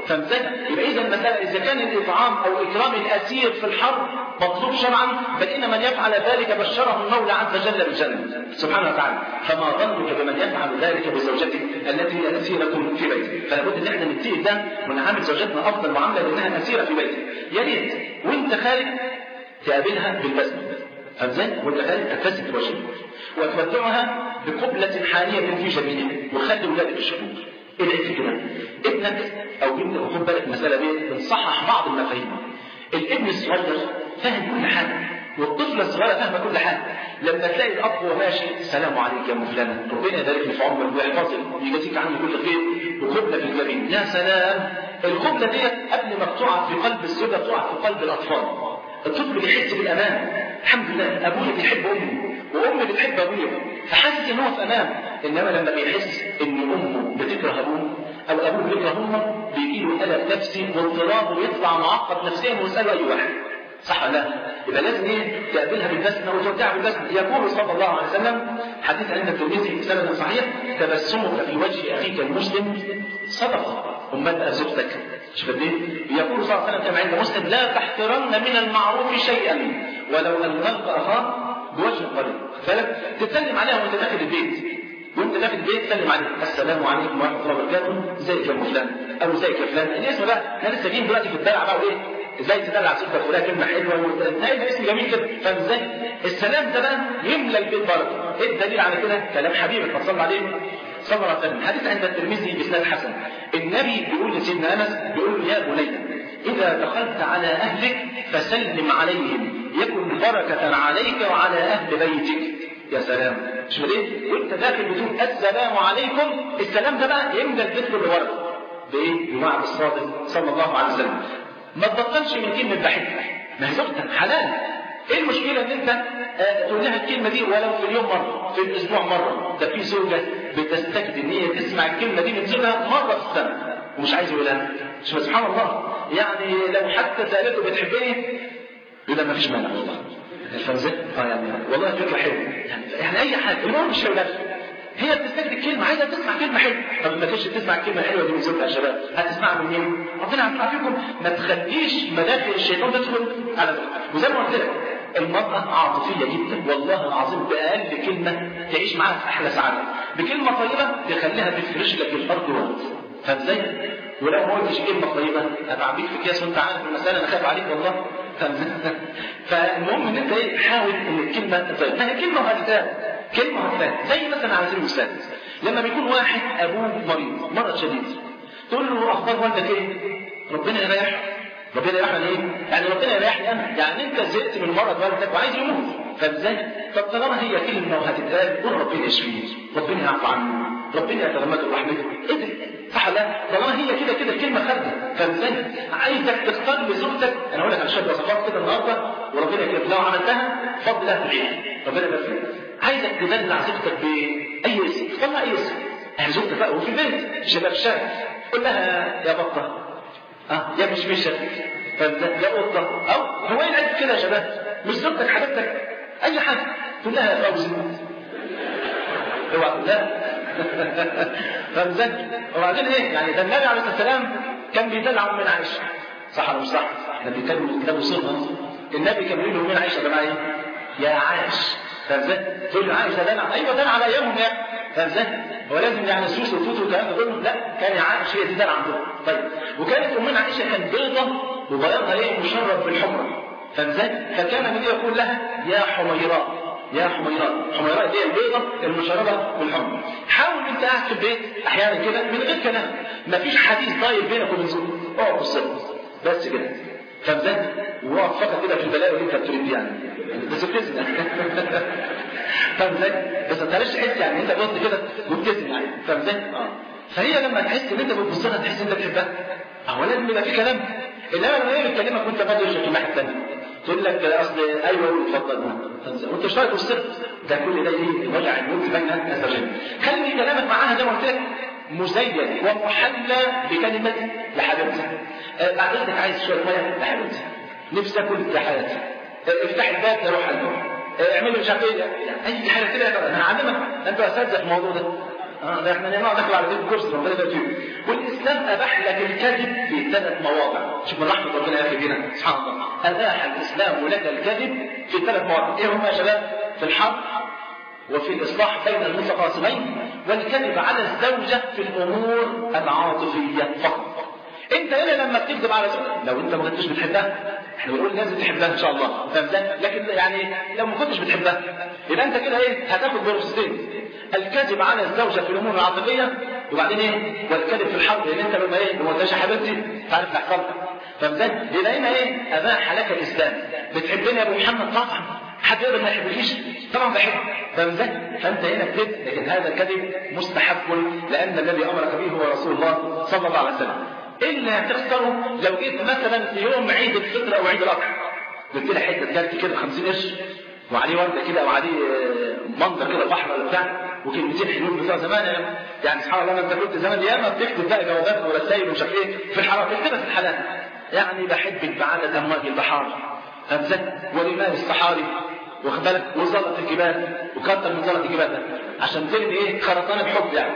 فاهم ازاي؟ يبقى اذا المساله اذا كان الاطعام او اكرام الاسير في الحرب مطلوب شرعا بل ان من يفعل ذلك بشره المولى عز وجل بالجنه سبحانه وتعالى فما ظنك بمن يفعل ذلك بزوجته التي هي اسيره في بيته فلا بد ان احنا نتقي ده ونعامل زوجتنا افضل معامله لانها اسيره في بيته يا ريت وانت خارج تقابلها بالبسمه فاهم ازاي؟ وانت خارج تبتسم في وجهها وتودعها بقبلة حانية في جبينها وخلي ولادك يشوفوك ايه العيب في كده؟ ابنك او ابنك خد بالك المسألة دي بنصحح بعض المفاهيم الابن الصغير فاهم كل حاجة والطفلة الصغيرة فاهمة كل حاجة لما تلاقي الأب وهو ماشي السلام عليك يا أم فلانة ربنا يبارك لي في عمرك ويحفظك ويجازيك عنه كل خير وقبلة في الجبين يا سلام القبلة دي قبل ما بتقع في قلب الزوجة بتقع في قلب الأطفال الطفل بيحس بالأمان الحمد لله أبويا بيحب أمي وأمي بتحب أبويا فحاسس إن هو في أمان إنما لما بيحس إن أمه بتكره أبوه أو أبوه بيكره أمه بيجي له قلق نفسي واضطراب ويطلع معقد نفسيا ويسأله أي واحد صح ولا لا؟ يبقى لازم ايه تقابلها بالبسمه وتودعها بالبسمه يقول صلى الله عليه وسلم حديث عند الترمذي بسند صحيح تبسمك في وجه اخيك المسلم صدقه امال بقى زوجتك شوف قد ايه يقول صلى الله عليه وسلم كما عند مسلم لا تحقرن من المعروف شيئا ولو ان تلقى اخاك بوجه قريب فلك تسلم عليها وانت داخل البيت وانت داخل البيت سلم عليه السلام عليكم ورحمه الله وبركاته ازيك يا ابو فلان او ازيك يا فلان الاسم بقى احنا لسه جايين دلوقتي في الدلع بقى وايه ازاي تدلع زوجتك ولا كلمه حلوه وتلاقي ده اسم جميل كده فاهم ازاي؟ السلام ده بقى يملى البيت بركه ايه الدليل على كده؟ كلام حبيبك فصلى عليه صلى الله عليه وسلم حديث عند الترمذي باسناد حسن النبي بيقول لسيدنا انس بيقول له يا بني اذا دخلت على اهلك فسلم عليهم يكن بركه عليك وعلى اهل بيتك يا سلام شوف ليه وانت داخل بتقول السلام عليكم السلام ده بقى يملى البيت كله بركه بايه؟ بوعد الصادق صلى الله عليه وسلم ما تبطلش من كلمه بحبك ما هي زوجتك حلال ايه المشكله ان انت آه تقول لها الكلمه دي ولو في اليوم مره في الاسبوع مره ده في زوجه بتستكد ان هي تسمع الكلمه دي من زوجها مره في السنه ومش عايز يقولها شوف سبحان الله يعني لو حتى سالته بتحبني يقول ما فيش مانع والله فاهم ازاي؟ اه يعني والله فكره حلوه يعني, يعني اي حاجه المهم مش هيقولها هي بتستخدم كلمة عايزة تسمع كلمة حلوة طب ما كانتش تسمع الكلمة الحلوة دي من زوجها يا شباب هتسمعها من مين؟ ربنا يعفو فيكم ما تخليش مداخل الشيطان تدخل على زوجها وزي ما قلت لك المرأة عاطفية جدا والله العظيم بأقل كلمة تعيش معاها في أحلى سعادة بكلمة طيبة تخليها تفرش لك الأرض ورد فاهم ازاي؟ ولو ما قلتش كلمة طيبة هبقى بيك في كاس وانت عارف المسألة انا خايف عليك والله فالمهم ان انت ايه حاول ان الكلمة طيب ما هي كلمة وهتتقال كلمة وهتتقال زي مثلا على سبيل المثال لما بيكون واحد ابوه مريض مرض شديد تقول له اخبار والدك ايه؟ ربنا يريحه ربنا يريحنا ليه؟ يعني ربنا يريحني انا يعني انت زهقت من مرض والدك وعايز يموت فازاي؟ طب طالما هي كلمه وهتتقال قول ربنا يشفيه ربنا يعفو عنه ربنا يتغمده برحمته ادعي صح لا طالما هي كده كده الكلمه خارجه فازاي عايزك تختار لزوجتك انا هقول لك على شويه وصفات كده النهارده وربنا يكرمك لو عملتها بفضل الله تعين ربنا يبارك فيك عايزك تدلع زوجتك باي اسم طلع اي اسم يعني زوجتك بقى وفي البيت شباب الشارع قول لها يا بطه اه يا مشمشه يا قطه او هو ايه العيب كده يا شباب مش زوجتك حبيبتك اي حاجه تقول لها يا فوزي اوعى لا فاهم ازاي؟ وبعدين ايه؟ يعني ده النبي عليه الصلاه والسلام كان بيدلع من عائشه صح ولا مش صح؟ احنا بنتكلم الكتاب وصلنا النبي كان بيقول لأمنا عائشه يا جماعه ايه؟ يا عائش فاهم ازاي؟ تقول له عائشه دلع ايوه دلع على ايامهم يعني فاهم ازاي؟ هو لازم يعني السوس والتوت والكلام ده كله لا كان يا عائشه هي دي دلع عندهم طيب وكانت امنا عائشه كانت بيضه وبياضها ايه؟ مشرب بالحمره فاهم ازاي؟ فكان النبي يقول لها يا حميراء يا حميراء حميراء دي البيضة المشربة بالحمر حاول انت قاعد في البيت احيانا كده من غير كلام مفيش حديث طاير بينك وبين زوجك اقعد بص بس كده فاهم ازاي؟ واقعد فقط كده في البلاوي اللي انت بتريد يعني بس بتزن فاهم ازاي؟ بس ما تعرفش تحس يعني انت بص كده وبتزن يعني فاهم ازاي؟ اه فهي لما تحس ان انت بتبص لها تحس ان انت بتحبها هو لازم يبقى في كلام انما لما هي بتكلمك وانت فاضي وشك الناحيه الثانيه تقول لك اصل ايوه اتفضل وانت مش طايق السر ده كل ده ايه وجع الموت بين الزوجين خلي كلامك معاها زي ما قلت لك مزين ومحلى بكلمه لحبيبتي آه بعد اذنك عايز شويه ميه لحبيبتي نفسي اكل يا حياتي آه افتح الباب اروح على الباب آه اعمل مش عارف ايه اي حاجه كده انا هعلمك انت اساتذه في الموضوع ده اه ده احنا نقعد ناكل على بيت الكرسي ربنا يبارك فيهم والاسلام اباح لك الكذب في ثلاث مواضع شوف من رحمه ربنا يا اخي بينا سبحان الله اباح الاسلام لك الكذب في ثلاث مواضع ايه هم يا شباب في الحرب وفي الإصلاح بين المتخاصمين والكذب على الزوجة في الأمور العاطفية فقط انت هنا لما بتكذب على زوجتك لو انت ما كنتش بتحبها احنا بنقول لازم تحبها ان شاء الله فاهم ازاي؟ لكن يعني لو ما كنتش بتحبها يبقى انت كده ايه هتاخد برصتين الكذب على الزوجه في الامور العاطفيه وبعدين ايه والكذب في الحرب لان انت لما ايه لما قلتش يا حبيبتي تعرف اللي حصل لك فاهم ازاي؟ يبقى هنا ايه اباح لك الاسلام بتحبني يا ابو محمد طبعا حد يقدر ما يحبنيش طبعا بحب فاهم ازاي؟ فانت هنا كذب لكن هذا الكذب مستحب لان الذي امرك به هو رسول الله صلى الله عليه وسلم الا تخسره لو جيت مثلا في يوم عيد الفطر او عيد الاضحى جبت لي حته كارت كده ب 50 قرش وعليه ورده كده وعليه منظر كده بحر ولا بتاع وكلمتين حلوين بتوع زمان يعني, يعني سبحان الله انت كنت زمان ياما بتكتب بقى جوابات ورسائل ومش عارف ايه في الحرام اكتبها في الحلال يعني بحبك بعدد امواج البحار فانزل ورمال الصحاري واخد بالك وزلط الجبال وكتر من زلط الجبال ده عشان ترمي ايه خرطانه بحب يعني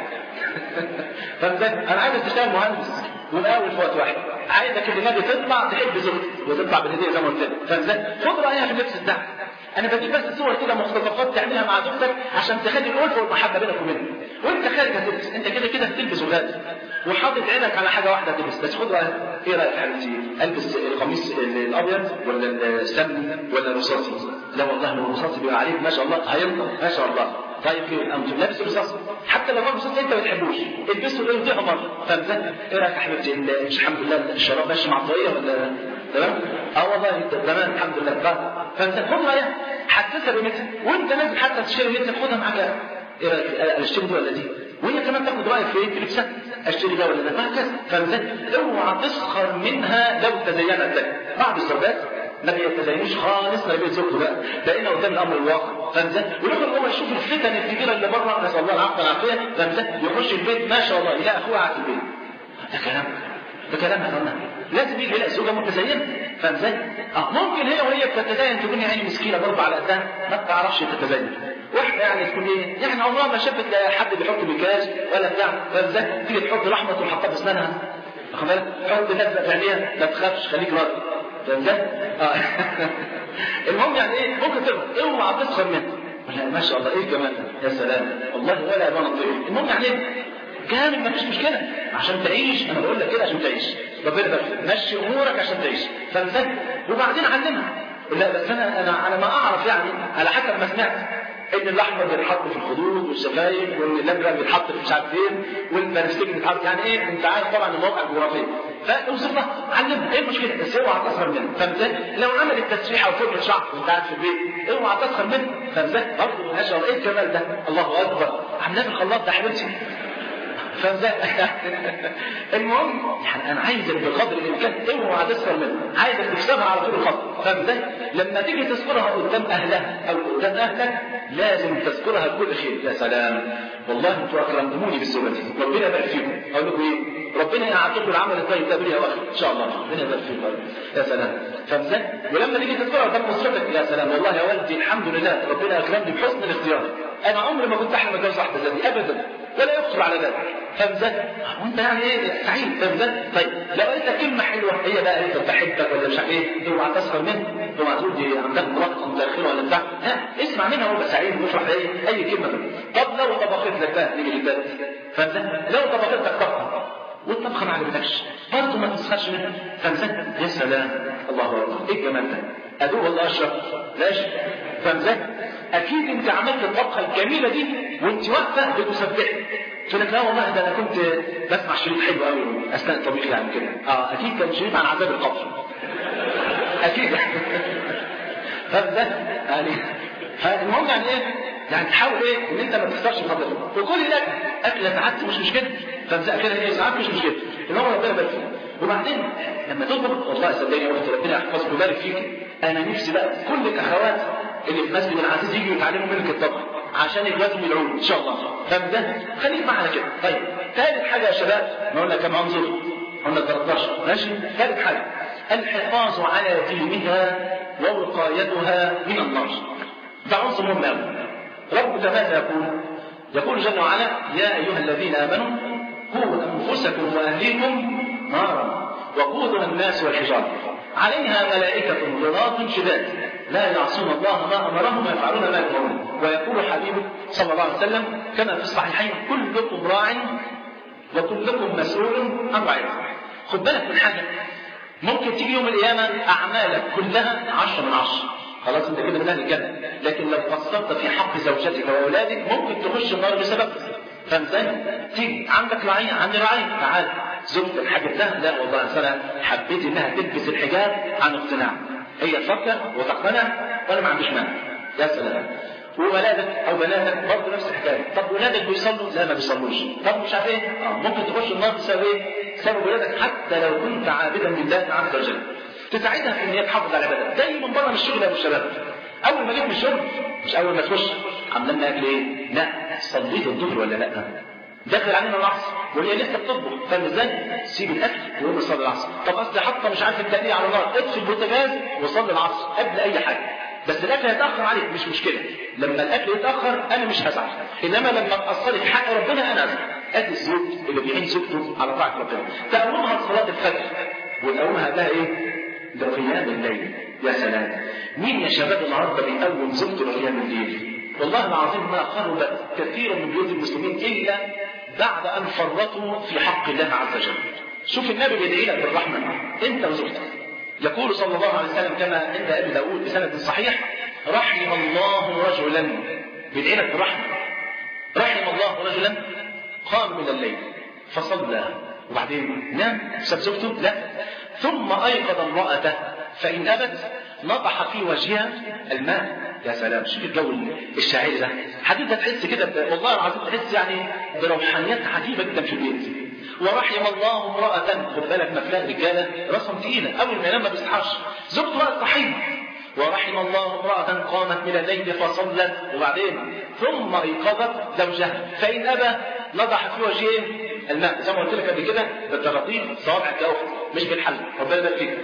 فانزل انا عايز تشتغل مهندس ونقاول في وقت واحد عايزك النبي تطلع تحب زوجتك وتطلع بالهديه زي ما قلت لك فانزل خد رايها في اللبس بتاعك انا بديك بس صور كده مقتطفات تعملها مع زوجتك عشان تخلي الالفه والمحبه بينك وبينها وانت خارج هتلبس انت كده كده هتلبس وغادي وحاطط عينك على حاجه واحده تلبس بس خد رايك ايه رايك يا حبيبتي البس القميص الابيض ولا السمني ولا الرصاصي لا والله لو الرصاصي بيبقى عليك ما شاء الله هينطق ما شاء الله طيب كده قمت لابس رصاصي حتى لو كان رصاصي انت ما بتحبوش البسه ايه وضيعه مره فاهم ايه رايك يا حبيبتي مش الحمد لله الشراب ماشي مع الطريقه ولا تمام اه والله انت تمام الحمد لله فانت خد رايك حسسها بمثل وانت نازل حتى تشتري مثل خدها معاك ايه رايك اشتري دي ولا دي وهي كمان تاخد رايك في ايه في لبسها اشتري ده ولا ده وهكذا فانت اوعى تسخر منها لو تزينت لك بعض الزوجات ما بيتزينوش خالص ما يبقى زوجته بقى بقينا قدام الامر الواقع فانزل ويدخل هو يشوف الفتن الكبيره اللي بره نسال الله العفو والعافيه فانزل يخش البيت ما شاء الله يلاقي اخوه قاعد في البيت ده كلام ده كلام يا فندم لازم يجي يلاقي زوجه متزينه فاهم ازاي؟ اه ممكن هي وهي بتتزين تكون يعني مسكينه برضه على قدها ما بتعرفش تتزين واحده يعني تكون ايه؟ يعني عمرها ما شافت لا حد بيحط مكياج ولا بتاع فاهم ازاي؟ تيجي تحط لحمه تروح حاطها في اسنانها واخد بالك؟ حط لزقه في عينيها ما تخافش خليك راجل فاهم ازاي؟ اه المهم يعني ايه؟ ممكن تغلط اوعى تسخر منها ولا ما شاء الله ايه الجمال ده؟ يا سلام والله ولا الوان الطيب المهم يعني ايه؟ كامل مفيش مشكله عشان تعيش انا بقول لك كده عشان تعيش ربنا يبارك مشي امورك عشان تعيش فانزل وبعدين علمها لا بس انا انا على ما اعرف يعني على حسب ما سمعت ان الاحمر بيتحط في الخدود والشفايف وان الازرق بيتحط في مش عارف فين والبنفسجي بيتحط يعني ايه انت عارف طبعا المواقع الجغرافيه فاوصفها علمها ايه المشكله بس اوعى تسخر منها فاهم لو عملت تسريحه وفرن شعر وانت قاعد في البيت اوعى تسخر منها فاهم ازاي؟ برضه ما شاء الله ايه الجمال ده؟ الله اكبر عمال في الخلاط ده حبيبتي فاهم المهم يعني انا عايزك بقدر الامكان اوعى تسخر منها عايزك تكسبها على طول الخط فاهم ازاي؟ لما تيجي تذكرها قدام اهلها او قدام اهلك لازم تذكرها بكل خير يا سلام والله انتوا اكرمتموني بالزوجه دي ربنا يبارك فيكم اقول لكم ايه؟ ربنا يعطيكم العمل الطيب ده باليا واخر ان شاء الله ربنا يبارك فيكم يا سلام فاهم ازاي؟ ولما تيجي تذكرها قدام اسرتك يا سلام والله يا والدي الحمد لله ربنا اكرمني بحسن الاختيار انا عمري ما كنت احلم اتجوز واحده زي دي ابدا ولا يخطر على ذلك فاهم ازاي؟ وانت يعني ايه سعيد فاهم ازاي؟ طيب لو قلت لك كلمه حلوه هي بقى انت بتحبك ولا مش عارف ايه اوعى تسخر منها اوعى تقول دي عندها مرات متاخره ولا بتاع ها اسمع منها وابقى سعيد وافرح بايه اي كلمه منها طب لو طبخت لك بقى نيجي للباب فاهم ازاي؟ لو طبخت لك طبخه والطبخه ما عجبتكش برضه ما تسخرش منها فاهم ازاي؟ يا سلام الله اكبر ايه الجمال ده؟ ادوق ولا اشرب؟ ماشي فاهم ازاي؟ اكيد انت عملت الطبخه الجميله دي وانت واقفه بتسبحي تقول لك لا والله ده انا كنت بسمع شريط حلو قوي اثناء الطبيخ يعني كده اه اكيد كان شريط عن عذاب القبر اكيد فده يعني فالمهم يعني ايه يعني تحاول ايه ان انت ما تخسرش خاطرك وكل لك اكله ساعات مش مشكله فمساء كده ايه ساعات مش مشكله ان هو ربنا يبارك فيك وبعدين لما تطبخ والله صدقني يا اختي ربنا يحفظك ويبارك فيك انا نفسي بقى كل الاخوات اللي في مسجد العزيز يجوا يتعلموا منك الطبخ عشان يجوزوا يدعوا ان شاء الله فاهم ده خليك معنا كده طيب ثالث حاجه يا شباب ما قلنا كم عنصر قلنا 13 ماشي ثالث حاجه الحفاظ على دينها ووقايتها من النار ده عنصر مهم قوي ربك ماذا يقول يقول جل وعلا يا أيها الذين آمنوا قوا أنفسكم وأهليكم نارا وقودها الناس والحجارة عليها ملائكة غلاظ شداد لا يعصون الله ما أمرهم ويفعلون ما يؤمرون ويقول حبيبه صلى الله عليه وسلم كما في الصحيحين كلكم راع وكلكم مسؤول عن رعيته خد بالك من حاجة ممكن تيجي يوم القيامة أعمالك كلها عشرة من عشرة خلاص انت كده من اهل الجنه لكن لو قصرت في حق زوجتك واولادك ممكن تخش النار بسبب فاهم ازاي؟ تيجي عندك رعيه عندي رعيه تعال زوجتك حجبتها لا والله انا حبيت انها تلبس الحجاب عن اقتناع هي تفكر وتقتنع وانا ما عنديش مانع يا سلام وولادك او بناتك برضه نفس الحكايه طب ولادك بيصلوا لا ما بيصلوش طب مش عارف ايه اه ممكن تخش النار بسبب ايه بسبب ولادك حتى لو كنت عابدا لله عز وجل تساعدها في ان هي تحافظ على عبادتها زي من بره من الشغل يا ابو الشباب اول ما جيت من الشغل مش اول ما تخش عاملين لنا اكل ايه لا صليت الظهر ولا لا داخل علينا العصر وهي لسه بتطبخ فاهم ازاي؟ سيب الاكل وقوم صلي العصر طب اصل حاطه مش عارف التقليه على النار اطفي البوتاجاز وصلي العصر قبل اي حاجه بس الاكل هيتاخر عليك مش مشكله لما الاكل يتاخر انا مش هزعل انما لما تاثري في حق ربنا انا ازعل ادي الزوج اللي بيعين زوجته على طاعه ربنا تامرها صلاه الفجر وتقومها قبلها ايه؟ لقيام الليل يا سلام مين يا شباب النهارده بيقوم زوجته لقيام الليل والله العظيم ما خرب كثير من بيوت المسلمين الا بعد ان فرطوا في حق الله عز وجل شوف النبي بيدعي لك بالرحمه انت وزوجتك يقول صلى الله عليه وسلم كما عند ابي داود بسند صحيح رحم الله رجلا بيدعي لك بالرحمه رحم الله رجلا قام من الليل فصلى وبعدين نام ساب زوجته لا ثم ايقظ امراته فان ابت نضح في وجهها الماء يا سلام شوف الجو الشاعري ده حديث تحس كده والله العظيم تحس يعني بروحانيات عجيبه جدا في البيت ورحم الله امرأة خد بالك ما تلاقي رجالة راسهم تقيلة أول ما ينام ما بيصحاش زوجته بقى صحيح ورحم الله امرأة قامت من الليل فصلت وبعدين ثم أيقظت زوجها فإن أبى نضح في وجهه الماء زي ما قلت لك قبل كده بالتراطيل صوابعك يا أخت مش بالحل ربنا يبارك فيك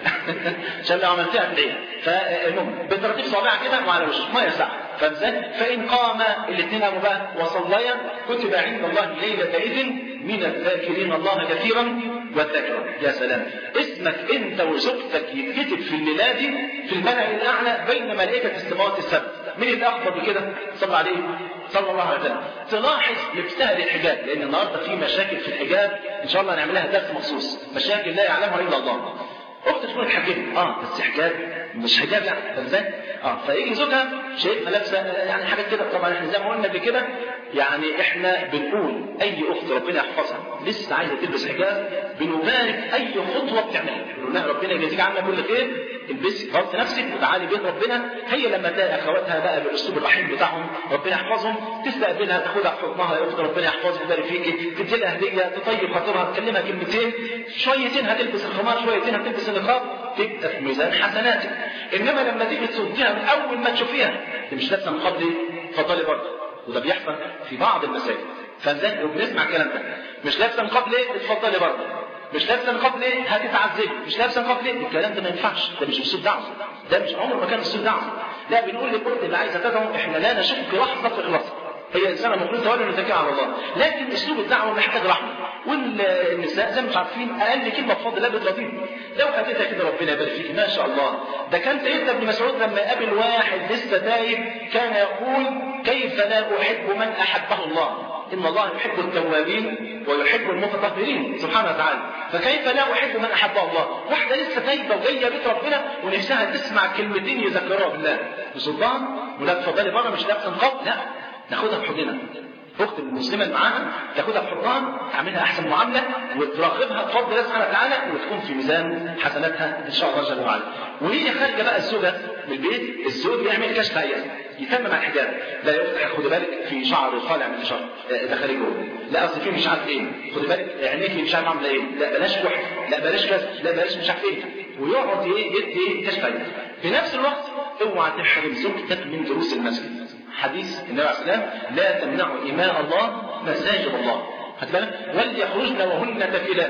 عشان لو عملتها في العين فالمهم بالترتيب صابعها كده وعلى وشه ما يسع فازاي فان قام الاثنين قاموا بقى وصليا كتب عند الله ليله اذن من الذاكرين الله كثيرا والذاكرة يا سلام اسمك انت وزوجتك يتكتب في الليله دي في الملأ الاعلى بين ملائكه السماوات السبع مين اللي اخبر بكده صلى عليه صلى الله عليه وسلم تلاحظ لبسها للحجاب لان النهارده في مشاكل في الحجاب ان شاء الله نعملها درس مخصوص مشاكل لا يعلمها الا الله اخت تكون اتحجبت اه بس حجاب مش حجاب يعني فاهم ازاي؟ اه فيجي زوجها شايفها لابسه يعني حاجات كده طبعا احنا زي ما قلنا قبل كده يعني احنا بنقول اي اخت ربنا يحفظها لسه عايزه تلبس حجاب بنبارك اي خطوه بتعملها نقول لها ربنا يجازيك عنا كل خير البسي غلط نفسك وتعالي بيت ربنا هي لما تلاقي اخواتها بقى بالاسلوب الرحيم بتاعهم ربنا يحفظهم تستقبلها تاخدها في حضنها يا اخت ربنا يحفظك ويبارك فيكي تدي لها هديه تطيب خاطرها تكلمها كلمتين شويتين هتلبس الخمار شويتين هتلبس النقاب تبقى في ميزان حسناتك انما لما تيجي تصديها من اول ما تشوفيها انت مش لابسه نقاب ليه؟ اتفضلي برضه وده بيحصل في بعض المساجد فازاي وبنسمع الكلام ده مش لابسه نقاب ليه؟ اتفضلي برضه مش لابسه نقاب ليه؟ هتتعذبي مش لابسه نقاب ليه؟ الكلام ده ما ينفعش ده مش اسلوب دعوه ده مش عمر ما كان اسلوب دعوه لا بنقول لكل اللي عايزه تدعو احنا لا نشك لحظه في اخلاصها هي انسانه مخلصه ولا نزكيها على الله لكن اسلوب الدعوه محتاج رحمه والنساء زي ما انتم عارفين اقل كلمه بفضل الله بتلطيف لو خدتها كده ربنا يبارك فيك ما شاء الله ده كان سيدنا ابن مسعود لما يقابل واحد لسه تايب كان يقول كيف لا احب من احبه الله ان الله يحب التوابين ويحب المتطهرين سبحانه وتعالى فكيف لا احب من احبه الله واحده لسه تايبه وجايه بيت ربنا ونفسها تسمع كلمتين يذكروها بالله بسلطان ولا تفضلي بره مش لابسه نقاب لا ناخدها في حضننا اخت المسلمه اللي معاها تاخدها في حضنها تعملها احسن معامله وتراقبها بفضل الله سبحانه وتعالى وتكون في ميزان حسناتها ان شاء الله جل وعلا وهي خارجه بقى الزوجه من البيت الزوج يعمل كشف عيان يتمم على الحجاب لا يفتح خد بالك في شعر طالع من الشعر دخلي جوه لا اصل في مش عارف ايه خد بالك عينيكي مش عارف عامله ايه لا بلاش كحل لا بلاش كذا لا بلاش مش عارف ايه ويقعد ايه يدي كشف عيان في نفس الوقت اوعى تحرم زوجتك من دروس المسجد حديث النبي عليه السلام لا تمنعوا إماء الله مساجد الله خد بالك وليخرجن وهن تفلات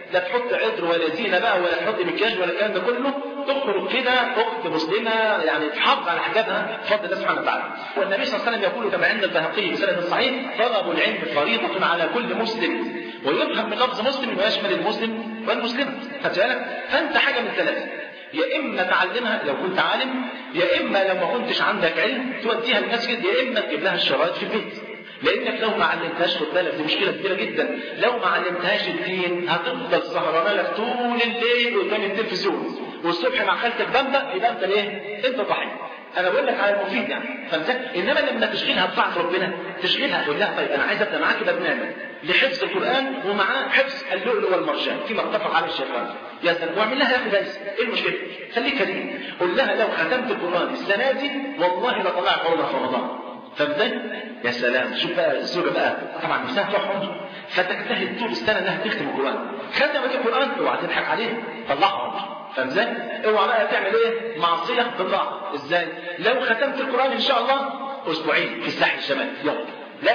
لا تحط عطر ولا زينه بقى ولا تحط مكياج ولا الكلام ده كله تخرج كده اخت مسلمه يعني تحافظ على حجابها بفضل الله سبحانه وتعالى والنبي صلى الله عليه وسلم يقول كما عند البهقي بسند صحيح طلب العلم فريضه على كل مسلم ويفهم من لفظ مسلم ويشمل المسلم والمسلمه خدت بالك فانت حاجه من ثلاثه يا اما تعلمها لو كنت عالم يا اما لو ما كنتش عندك علم توديها المسجد يا اما تجيب لها الشرايط في البيت لانك لو ما علمتهاش خد بالك دي مشكله كبيره جدا لو ما علمتهاش الدين هتفضل سهرانه لك طول الليل قدام التلفزيون والصبح مع خالتك بامبا يبقى انت ايه؟ انت ضحيه انا بقول لك على المفيد يعني فهمت انما لما تشغلها بطاعه ربنا تشغلها تقول لها طيب انا عايز ابدا معاك برنامج لحفظ القران ومعاه حفظ اللؤلؤ والمرجان فيما اتفق عليه الشيخان يا سلام واعمل لها يا اخي بس ايه المشكله؟ خليك كريم قول لها لو ختمت القران السنه دي والله لطلعك عمره في رمضان فازاي؟ يا سلام شوف بقى الزوجه بقى طبعا نفسها تروح عمره فتجتهد طول السنه انها تختم القران ختمت القران اوعى تضحك عليه طلعها عمره فاهم ازاي؟ اوعى بقى تعمل ايه؟ معصيه بالطاعه ازاي؟ لو ختمت القران ان شاء الله اسبوعين في الساحل الشمالي يلا لا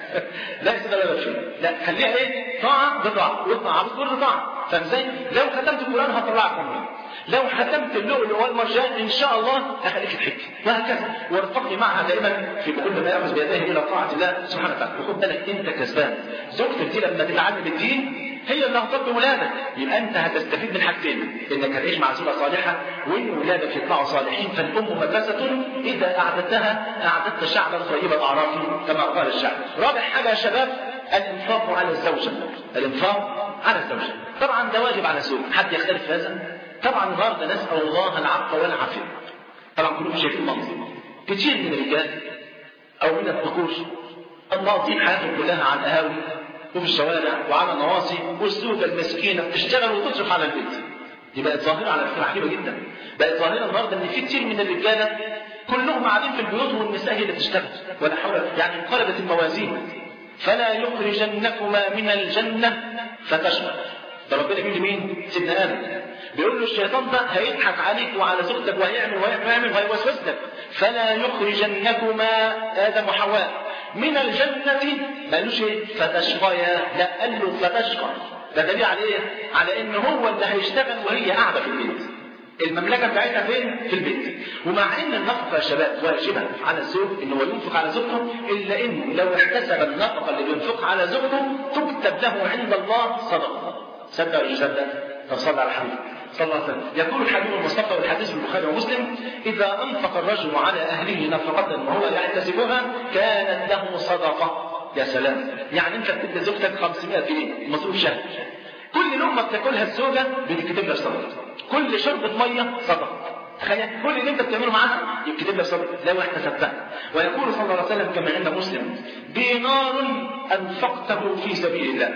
لا يسيب ولا شيء لا خليها ايه؟ طاعه بطاعه والطاعه بتكون طاعه فاهم ازاي؟ لو ختمت القران هطلعك عمره لو ختمت اللؤلؤ والمرجان ان شاء الله هخليك تحج وهكذا وارتقي معها دائما في كل ما ياخذ بيديه الى طاعه الله سبحانه وتعالى وخد بالك انت كسبان زوجتك دي لما تتعلم الدين هي اللي هتربي ولادك يبقى انت هتستفيد من حاجتين انك هتعيش مع زوجه صالحه وان ولادك يطلعوا صالحين فالام مدرسه اذا اعددتها اعددت شعبا طيب الاعراف كما قال الشعب رابع حاجه يا شباب الانفاق على الزوجه الانفاق على الزوجه طبعا ده واجب على الزوج حد يختلف في هذا طبعا النهارده نسال الله العفو والعافيه طبعا كلكم شايفين المنظر كتير من الرجال او من الذكور مقضين حياتهم كلها على القهاوي وفي الشوارع وعلى النواصي والزوجه المسكينه بتشتغل وتصرف على البيت دي بقت ظاهره على فكره عجيبه جدا بقت ظاهره النهارده ان في كتير من الرجاله كلهم قاعدين في البيوت والنساء هي اللي بتشتغل ولا حول يعني انقلبت الموازين فلا يخرجنكما من الجنه فتشقى ده ربنا بيقول لمين؟ سيدنا ادم بيقول له الشيطان ده هيضحك عليك وعلى زوجتك وهيعمل وهيعمل وهيعمل وهيوسوس لك فلا يخرجنكما ادم وحواء من الجنة ما قالوش ايه فتشقيا لا قال له فتشقى ده دليل على ايه؟ على ان هو اللي هيشتغل وهي قاعدة في البيت المملكة بتاعتها فين؟ في البيت ومع ان النفقة يا شباب واجبة على الزوج ان هو ينفق على زوجته الا انه لو احتسب النفقة اللي بينفقها على زوجته تكتب له عند الله صدقة صدق ولا صدق؟ فصلى على الحبيب صلى الله عليه وسلم يقول الحبيب المصطفى والحديث في البخاري ومسلم اذا انفق الرجل على اهله نفقه وهو يحتسبها كانت له صدقه يا سلام يعني انت بتدي زوجتك 500 جنيه مصروف شهر كل لقمه بتاكلها الزوجه بتكتب لك صدقه كل شربة ميه صدقه تخيل كل اللي انت بتعمله معاها يكتب لك صدقه لو احتسبتها ويقول صلى الله عليه وسلم كما عند مسلم دينار انفقته في سبيل الله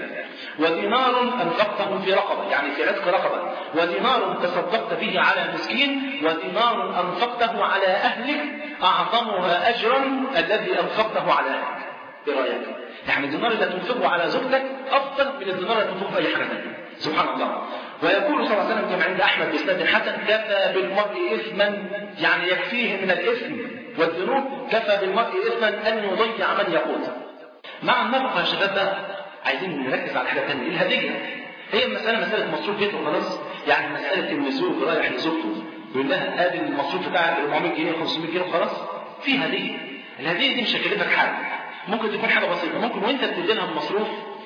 ودينار أنفقته في رقبة يعني في عتق رقبة ودينار تصدقت به على مسكين ودينار أنفقته على أهلك أعظمها أجرا الذي أنفقته على أهلك إيه رأيك؟ يعني الدينار اللي تنفقه على زوجتك أفضل من الدينار اللي تنفقه أي حاجة ثانية سبحان الله ويقول صلى الله عليه وسلم كما عند أحمد بإسناد حسن كفى بالمرء إثما يعني يكفيه من الإثم والذنوب كفى بالمرء إثما أن يضيع من يقوت مع النفقة يا شباب بقى عايزين نركز على حاجه ثانيه الهديه هي المساله مساله مصروف بيت وخلاص يعني مساله ان الزوج رايح لزوجته يقول لها ادي المصروف بتاعك 400 جنيه 500 جنيه وخلاص في هديه الهديه دي مش هتكلفك حاجه ممكن تكون حاجه بسيطه ممكن وانت بتدي لها المصروف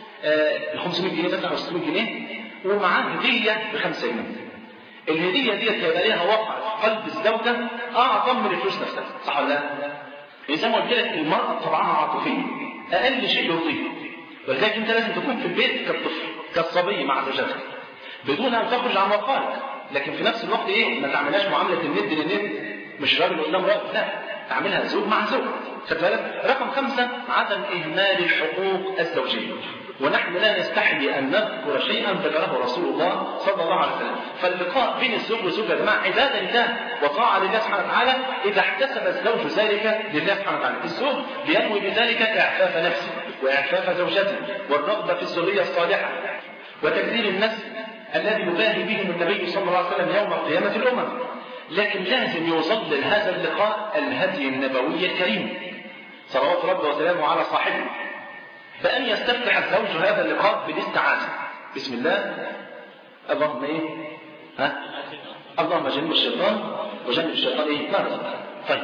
ال 500 جنيه مثلا او 600 جنيه ومعاه هديه ب 5 جنيه الهديه ديت هيبقى ليها وقع في قلب الزوجه اعظم من الفلوس نفسها صح ولا لا؟ زي ما قلت لك المراه طبعها عاطفيه اقل شيء يرضيها ولذلك انت لازم تكون في البيت كالطفل كالصبي مع زوجتك بدون ان تخرج عن وقارك لكن في نفس الوقت ايه ما تعملهاش معامله الند للند مش راجل قدام راجل لا تعملها زوج مع زوج خد بالك رقم خمسه عدم اهمال الحقوق الزوجيه ونحن لا نستحي ان نذكر شيئا ذكره رسول الله صلى الله عليه وسلم فاللقاء بين الزوج والزوجه يا جماعه عباده لله وطاعه لله سبحانه وتعالى اذا احتسب الزوج ذلك لله سبحانه وتعالى الزوج بينوي بذلك اعفاف نفسه واعفاف زوجته والرغبه في الذريه الصالحه وتكثير النسل الذي يباهي بهم النبي صلى الله عليه وسلم يوم قيامه الامم لكن لازم يظلل هذا اللقاء الهدي النبوي الكريم صلوات ربي وسلامه على صاحبه فأن يستفتح الزوج هذا اللقاء بالاستعاذة بسم الله اللهم ايه ها اللهم جنب الشيطان وجنب الشيطان ايه ما رزقنا طيب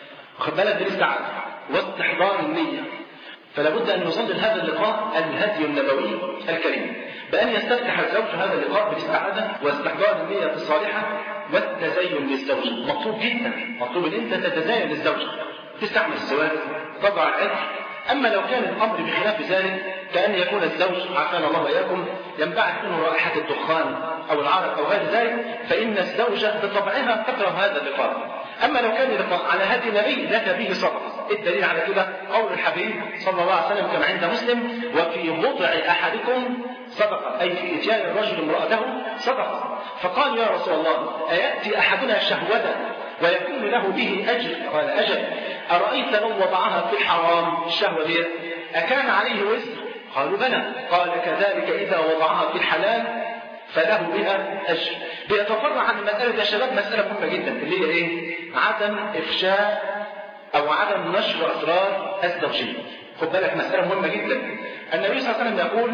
خد بالك دي الاستعاذه واستحضار النيه فلا بد ان يصلي هذا اللقاء الهدي النبوي الكريم بان يستفتح الزوج هذا اللقاء بالاستعاذه واستحضار النيه الصالحه والتزين للزوجه مطلوب جدا مطلوب ان انت تتزين للزوجه تستعمل السواك تضع العطر اما لو كان الامر بخلاف ذلك كان يكون الزوج عافانا الله واياكم ينبعث منه رائحه الدخان او العرق او غير ذلك فان الزوجه بطبعها تكره هذا اللقاء اما لو كان اللقاء على هدي النبي لك به صدقه الدليل على كده قول الحبيب صلى الله عليه وسلم كما عند مسلم وفي وضع احدكم صدقه اي في اتيان الرجل امراته صدقه فقال يا رسول الله اياتي احدنا شهوه ويكون له به اجر قال اجل ارايت لو وضعها في الحرام الشهوه دي اكان عليه وزر قالوا بلى قال كذلك اذا وضعها في الحلال فله بها اجر بيتفرع عن المساله يا شباب مساله مهمه جدا اللي هي ايه عدم افشاء او عدم نشر اسرار الزوجيه خد بالك مساله مهمه جدا النبي صلى الله عليه وسلم يقول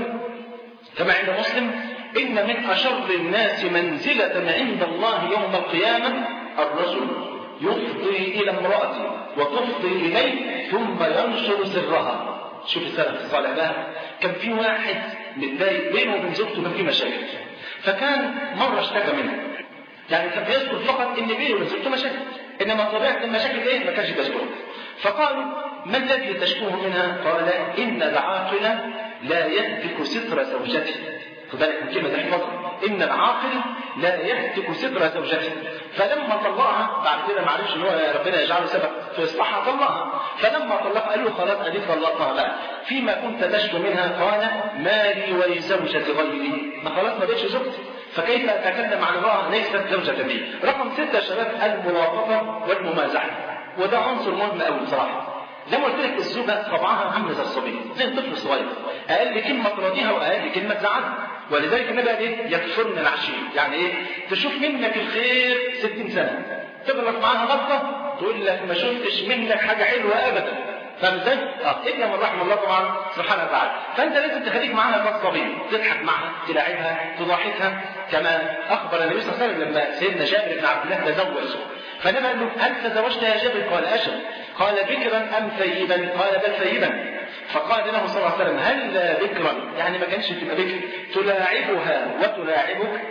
كما عند مسلم ان من اشر الناس منزله عند الله يوم القيامه الرجل يفضي الى امراته وتفضي اليه ثم ينشر سرها شوف السلف الصالح بقى كان في واحد متضايق بينه وبين زوجته كان في مشاكل فكان مره اشتكى منها يعني كان بيذكر فقط ان بينه وبين زوجته مشاكل انما طبيعه المشاكل ايه ما كانش بيذكرها فقالوا ما الذي تشكوه منها قال ان العاقل لا يهتك ستر زوجته خد بالك من كلمه احفظها ان العاقل لا يهتك ستر زوجته فلما طلقها بعد كده ما عرفش ان هو ربنا يجعله سبب في اصلاحها طلقها فلما طلقها قال له خلاص اديك طلقتها بقى فيما كنت تشكو منها قال مالي ولزوجة غيري ما خلاص ما بقتش زوجتي فكيف اتكلم عن امراه ليست زوجة لي رقم ستة يا شباب الملاطفة والممازحة وده عنصر مهم قوي بصراحة زي ما قلت لك الزوجة طبعها عاملة زي الصبي زي الطفل الصغير أقل كلمة تراضيها وأقل كلمة تزعلها ولذلك النبي قال ايه؟ يكفرن العشير، يعني ايه؟ تشوف منك الخير 60 سنة، تغلط معاها غلطة تقول لك ما شفتش منك حاجة حلوة أبدا، فاهم ازاي؟ اه الا من رحم الله طبعا سبحانه وتعالى، فانت لازم تخليك معاها كالصبي، تضحك معها، تلاعبها، تضاحكها، كما اخبر النبي صلى الله عليه وسلم لما سيدنا جابر بن عبد الله تزوج، فالنبي قال له هل تزوجت يا جابر؟ قال اجل، قال بكرا ام ثيبا؟ قال بل ثيبا، فقال له صلى الله عليه وسلم هل بكرا يعني ما كانش تبقى بكر تلاعبها وتلاعبك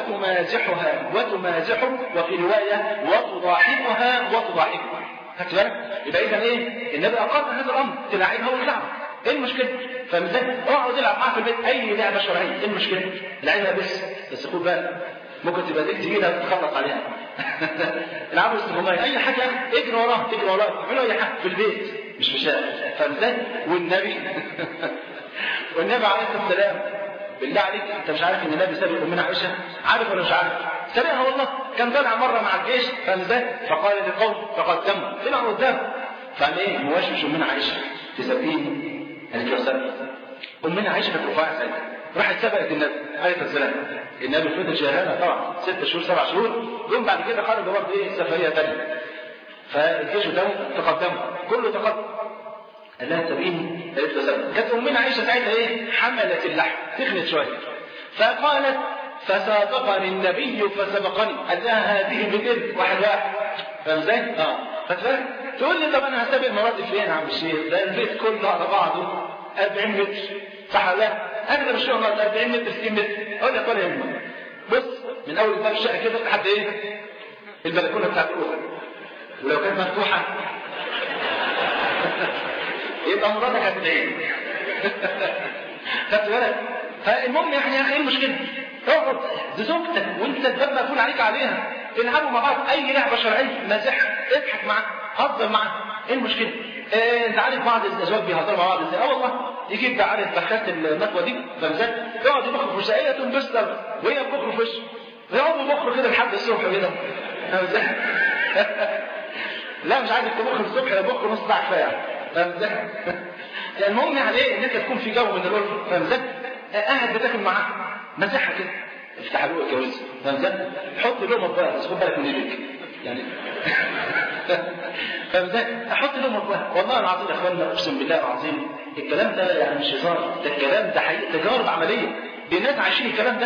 وتمازحها وتمازحك وفي روايه وتضاحكها وتضاحكك خدت بالك؟ يبقى اذا ايه؟ النبي اقر هذا الامر تلاعبها وتلعبها ايه المشكله؟ فاهم ازاي؟ اقعد العب معاها في البيت اي لعبه شرعيه ايه المشكله؟ لعبها بس بس خد بالك ممكن تبقى ديك تجيبها تخلص عليها العبوا استغماية اي حاجه اجري وراها اجري وراها اعملوا اي حاجه في البيت مش في الشارع فاهم ازاي؟ والنبي والنبي عليه الصلاه والسلام بالله عليك انت مش عارف ان النبي سابق امنا عائشه عارف ولا مش عارف سابقها والله كان طالع مره مع الجيش فاهم ازاي فقال للقوم تقدموا طلع قدام فقال ايه مواشش امنا عائشه تسابقيني قالت له سابق امنا عائشه كانت رفيعه ساعتها راحت سبقت النبي عليه السلام النبي فضل شهاده طبعا ست شهور سبع شهور يوم بعد كده خرج برضه ايه سفريه ثانيه فالجيش ده تقدموا كله تقدم قال لها سبقيني قالت له سبق كانت امنا عائشه ساعتها ايه حملت اللحم تخنت شويه فقالت فسابقني النبي فسبقني قال لها هذه بكر واحد واحد فاهم ازاي؟ اه فتفهم تقول لي طب انا هسابق مراتي فين يا عم الشيخ؟ ده البيت كله على بعضه 40 متر صح ولا لا؟ اغلب الشغل 40 متر 60 متر اقول لك ولا يهمك بص من اول باب الشقه كده لحد ايه؟ البلكونه بتاعت الاوضه ولو كانت مفتوحه يبقى مراتك هتدعي خدت بالك؟ فالمهم يعني يا اخي ايه المشكله؟ اقعد دي زوجتك وانت الباب مقفول عليك عليها العبوا مع بعض اي لعبه شرعيه مازحها اضحك معاها هزر معاها ايه المشكله؟ إيه انت عارف بعض الازواج بيهزروا مع بعض ازاي؟ اه والله يجيب ده عارف بخات المكوه دي فمزاج يقعد يبخر في شقيه تنبسط وهي بخر في وشه يقعدوا بخر كده لحد الصبح كده فاهم ازاي؟ لا مش عايزك تبخر الصبح يا بخر نص ساعه كفايه فاهم ازاي؟ المهم يعني ايه ان انت تكون في جو من الالفه فاهم ازاي؟ قاعد بتاكل معاها مزحها كده افتح له الجواز فاهم ازاي؟ حط لهم بقى بس خد بالك من ايدك يعني فاهم ازاي؟ احط لهم بقى والله العظيم يا اخوانا اقسم بالله العظيم الكلام ده يعني مش هزار ده الكلام ده حقيقي تجارب عمليه الناس عايشين الكلام ده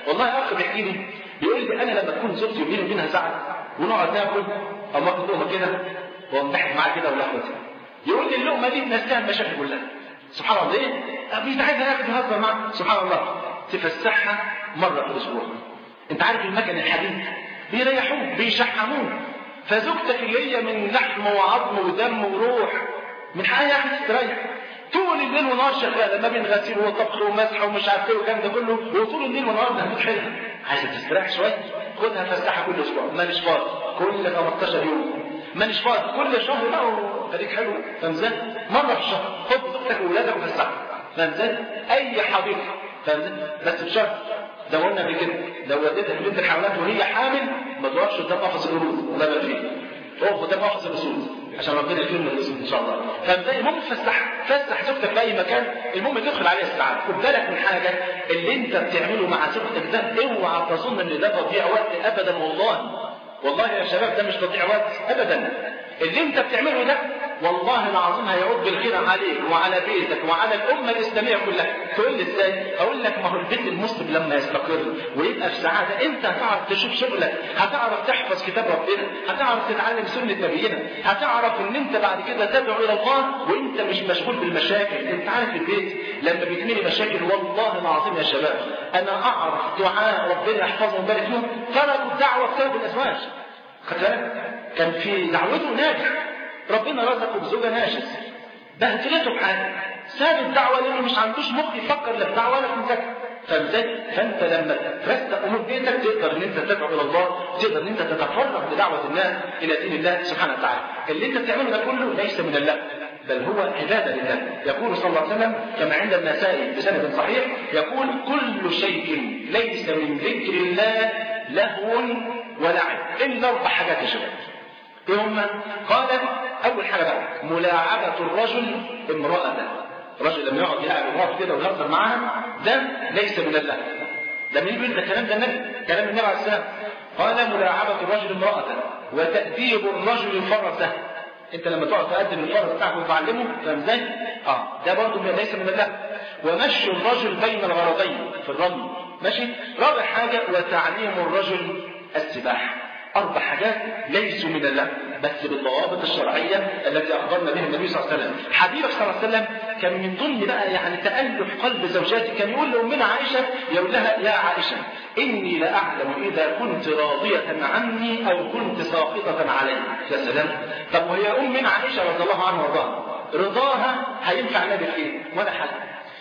والله اخ بيحكي لي بيقول لي انا لما تكون زوجتي وبيني وبينها زعل ونقعد ناكل او ناخد لقمه كده وامضحك معاها كده ولا اخواتي يقول لي اللقمه دي نسيها المشاكل كلها سبحان الله ايه؟ مش عايز اكل يهزر معاها سبحان الله تفسحها مره في الاسبوع انت عارف المكن الحديد بيريحوه بيشحموه فزوجتك اللي هي من لحم وعظم ودم وروح من حقها يا اخي تستريح طول الليل والنهار شغاله ما بين غسيل وطبخ ومسح ومش عارف ايه والكلام ده كله وطول الليل والنهار ده هتتحرق عايزه تستريح شويه خدها فسحها كل اسبوع مانيش فاضي كل 15 يوم مانيش فاضي كل شهر بقى خليك حلو فاهم ازاي؟ مره في الشهر خد زوجتك واولادك وفسحها فاهم ازاي؟ اي حديقه فاهم ازاي؟ بس في شهر زي ما قلنا قبل كده لو وديتها لبنت الحيوانات وهي حامل ما تقفش قدام قفص القرود الله يبارك فيك اقف قدام قفص الاسود عشان ربنا يكرمنا الاسود ان شاء الله فازاي المهم تفسح فسح زوجتك في اي مكان المهم تدخل عليها السعاده خد بالك من حاجه اللي انت بتعمله مع زوجتك ده اوعى تظن ان ده تضييع وقت ابدا والله والله يا شباب ده مش تضييع وقت ابدا اللي انت بتعمله ده والله العظيم هيعود بالخير عليك وعلى بيتك وعلى الامه الاسلاميه كلها تقول لي ازاي اقول لك ما هو البيت المسلم لما يستقر ويبقى في سعاده انت هتعرف تشوف شغلك هتعرف تحفظ كتاب ربنا هتعرف تتعلم سنه نبينا هتعرف ان انت بعد كده تدعو الى الله وانت مش مشغول بالمشاكل انت عارف البيت لما بيتملي مشاكل والله العظيم يا شباب انا اعرف دعاء ربنا يحفظهم ويبارك فيهم تركوا الدعوه بسبب الازواج خد بالك كان في دعوته ناجح ربنا رزقه بزوجة ناشز بهدلته بحاجة ساب الدعوة لأنه مش عندوش مخ يفكر لا في دعوة ولا في مذاكرة فازاي؟ فانت لما ترتب امور بيتك تقدر ان انت تدعو الى الله، تقدر ان انت تتفرغ لدعوه الناس الى دين الله سبحانه وتعالى. اللي انت بتعمله ده كله ليس من الله، بل هو عباده لله. يقول صلى الله عليه وسلم كما عند النسائي بسند صحيح يقول كل شيء ليس من ذكر الله لهو ولعب الا اربع حاجات يا شباب. ايه هم؟ قال اول حاجه بقى ملاعبه الرجل امراته رجل لما يقعد يلعب امراته كده ويهزر معاها ده ليس من الله ده مين بيقول ده كلام ده النبي كلام النبي عليه السلام قال ملاعبه الرجل امراته وتاديب الرجل فرسه انت لما تقعد تقدم الفرس بتاعك وتعلمه فاهم ازاي؟ اه ده برضه ليس من الله ومشي الرجل بين الغرضين في الرمي ماشي رابع حاجه وتعليم الرجل السباحه أربع حاجات ليسوا من الله بس بالضوابط الشرعية التي أخبرنا بها النبي صلى الله عليه وسلم حبيبك صلى الله عليه وسلم كان من ضمن بقى يعني تألف قلب زوجاتي كان يقول لأمنا عائشة يقول لها يا عائشة إني لأعلم إذا كنت راضية عني أو كنت ساقطة علي يا سلام طب وهي أمنا عائشة رضي الله عنها وارضاها رضاها هينفع النبي في إيه؟ ولا حاجة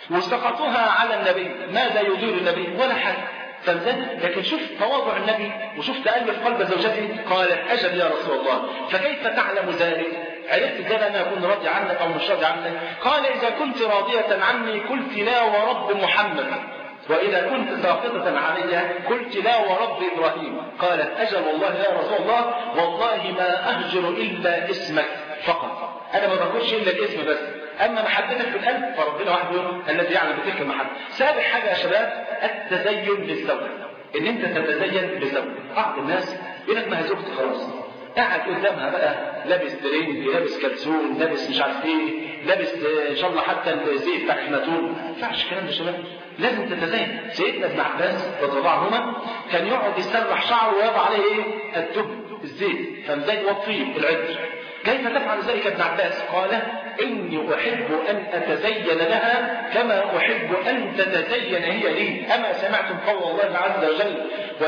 وسقطها على النبي ماذا يدير النبي ولا حاجة فازاي؟ لكن شوف تواضع النبي وشوف تألف قلب زوجته قالت أجل يا رسول الله فكيف تعلم ذلك؟ عرفت ازاي انا اكون راضي عنك او مش راضي عنك؟ قال اذا كنت راضية عني قلت لا ورب محمد واذا كنت ساقطة علي قلت لا ورب ابراهيم قالت اجل والله يا رسول الله والله ما اهجر الا اسمك فقط انا ما باكلش الا الاسم بس اما محبتك في القلب فربنا وحده الذي يعلم بتلك المحبه سابع حاجه يا شباب التزين للزوجه ان انت تتزين للزوجه بعض الناس يقول لك ما هي زوجتي خلاص قاعد قدامها بقى لابس ترنج لابس كلسون لابس مش عارف ايه لابس ان شاء الله حتى الزي بتاع الخناتون ما ينفعش الكلام ده يا شباب لازم تتزين سيدنا ابن عباس رضي الله عنهما كان يقعد يسرح شعره ويضع عليه ايه الدهن الزيت فازاي والطيب العطر كيف تفعل ذلك ابن عباس قال إني أحب أن أتزين لها كما أحب أن تتزين هي لي أما سمعتم قول الله عز وجل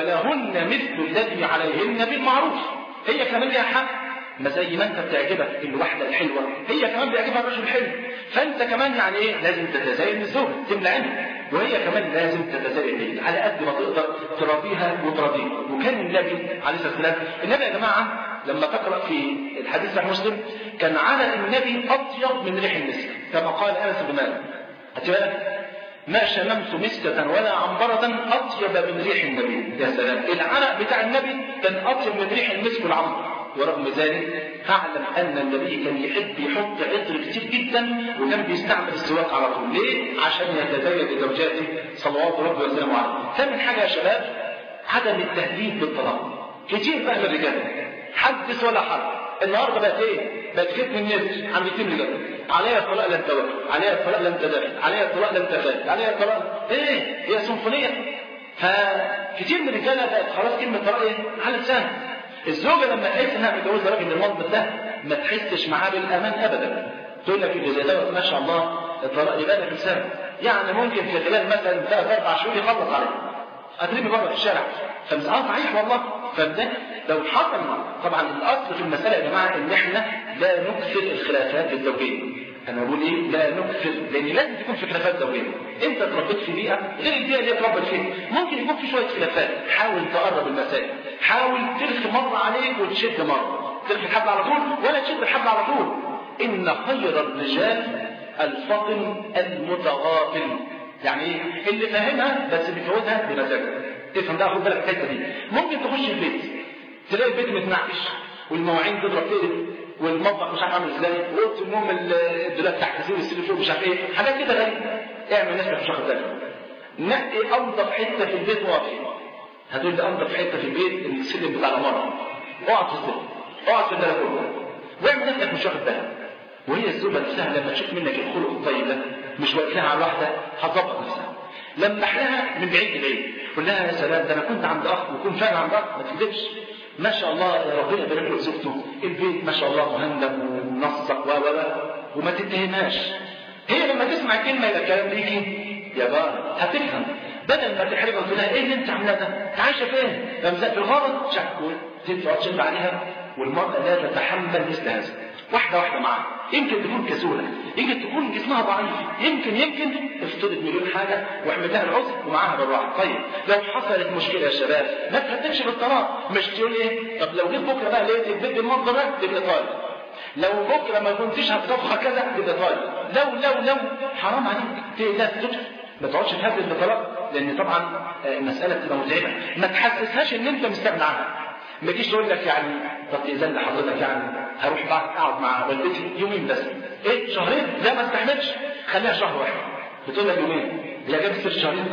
ولهن مثل الذي عليهن بالمعروف هي كمان لها حق ما زي ما انت بتعجبك الوحده الحلوه هي كمان بيعجبها الرجل الحلو فانت كمان يعني ايه لازم تتزين للزوج تملى عينها وهي كمان لازم تتزين ليك على قد ما تقدر تراضيها وتراضيه وكان النبي عليه الصلاه والسلام النبي يا جماعه لما تقرا في الحديث صحيح مسلم كان على النبي اطيب من ريح المسك كما قال انس بن مالك خدت بالك ما شممت مسكة ولا عنبرة أطيب من ريح النبي يا سلام العرق بتاع النبي كان أطيب من ريح المسك والعنبر ورغم ذلك فاعلم ان النبي كان يحب يحط عطر كتير جدا وكان بيستعمل السواك على طول ليه؟ عشان يتزين لزوجاته صلوات ربي وسلامه عليه. ثامن حاجه يا شباب عدم التهديد بالطلاق. كتير بقى من الرجال حدث ولا حرج النهارده بقت ايه؟ بقت فتنه النت عند كتير رجال عليها الطلاق لن توقف، عليها الطلاق لن تدافع، عليها الطلاق لن تفاد، عليها الطلاق ايه؟ هي سيمفونيه فكتير من الرجاله بقت خلاص كلمه طلاق ايه على لسانها الزوجه لما تحس انها متجوزه راجل من المنطق ده ما تحسش معاه بالامان ابدا تقول لك اللي زي دوت ما شاء الله الطلاق يبقى لك لسان يعني ممكن في خلال مثلا ثلاث اربع شهور يخلص عليه اضربي بره في الشارع فمس اه صحيح والله فده لو حصل طبعا الاصل في المساله يا جماعه ان احنا لا نكثر الخلافات الزوجيه انا بقول ايه لا نكثر لان لازم تكون في خلافات زوجيه انت اتربيت في بيئه غير البيئه اللي اتربت فيها ممكن يكون في شويه خلافات حاول تقرب المسائل حاول تلف مره عليك وتشد مره تلف الحبل على طول ولا تشد الحبل على طول ان خير الرجال الفطن المتغافل يعني ايه اللي فاهمها بس بيفوتها بمزاجه تفهم ده خد بالك الحته دي ممكن تخش البيت تلاقي البيت متنعكش والمواعين تضرب تقلب والمطبخ مش عارف عامل ازاي واوضه النوم الدولاب تحت سرير السرير فوق مش عارف ايه حاجات كده غريبه اعمل نفسك مش واخد بالك نقي انضف حته في البيت واقف فيها هتقول لي انضف حته في البيت السلم بتاع العماره اقعد في السلم اقعد في البلكونه واعمل نفسك مش واخد بالك وهي الزوجه نفسها لما تشوف منك الخلق الطيب ده مش واقفها على واحده هتظبط نفسها لمح لها من بعيد لبعيد قول لها يا سلام ده انا كنت عند اخ وكون فعلا عند اخ ما تكذبش ما شاء الله ربنا يبارك له زوجته البيت ما شاء الله مهندم ومنسق و و وما تتهمهاش هي لما تسمع كلمه الى الكلام ليكي يا بار هتفهم بدل ما تحرجها وتقول لها ايه اللي انت عاملاه ده؟ انت عايشه فين؟ فمزق في الغلط شك تقعد تشد عليها والمراه لا تتحمل مثل هذا واحده واحده معاها يمكن تكون كسولة يمكن تكون جسمها ضعيف يمكن يمكن افترض مليون حاجة واحملها العذر ومعاها بالراحة طيب لو حصلت مشكلة يا شباب ما تهدمش بالطلاق مش تقول ايه طب لو جيت بكرة بقى لقيت البيت بالمنظر ده تبقى طالب لو بكرة ما كنتش هتطبخ كذا تبقى طالب لو لو لو حرام عليك تقلق تدخل ما تقعدش تهدد بالطلاق لان طبعا المسألة تبقى متعبة ما تحسسهاش ان انت مستغني عنها ما تجيش تقول لك يعني طب اذا لحضرتك يعني هروح بعد اقعد مع والدتي يومين بس ايه شهرين لا ما استحملش خليها شهر واحد بتقول لك يومين هي جابت ست شهرين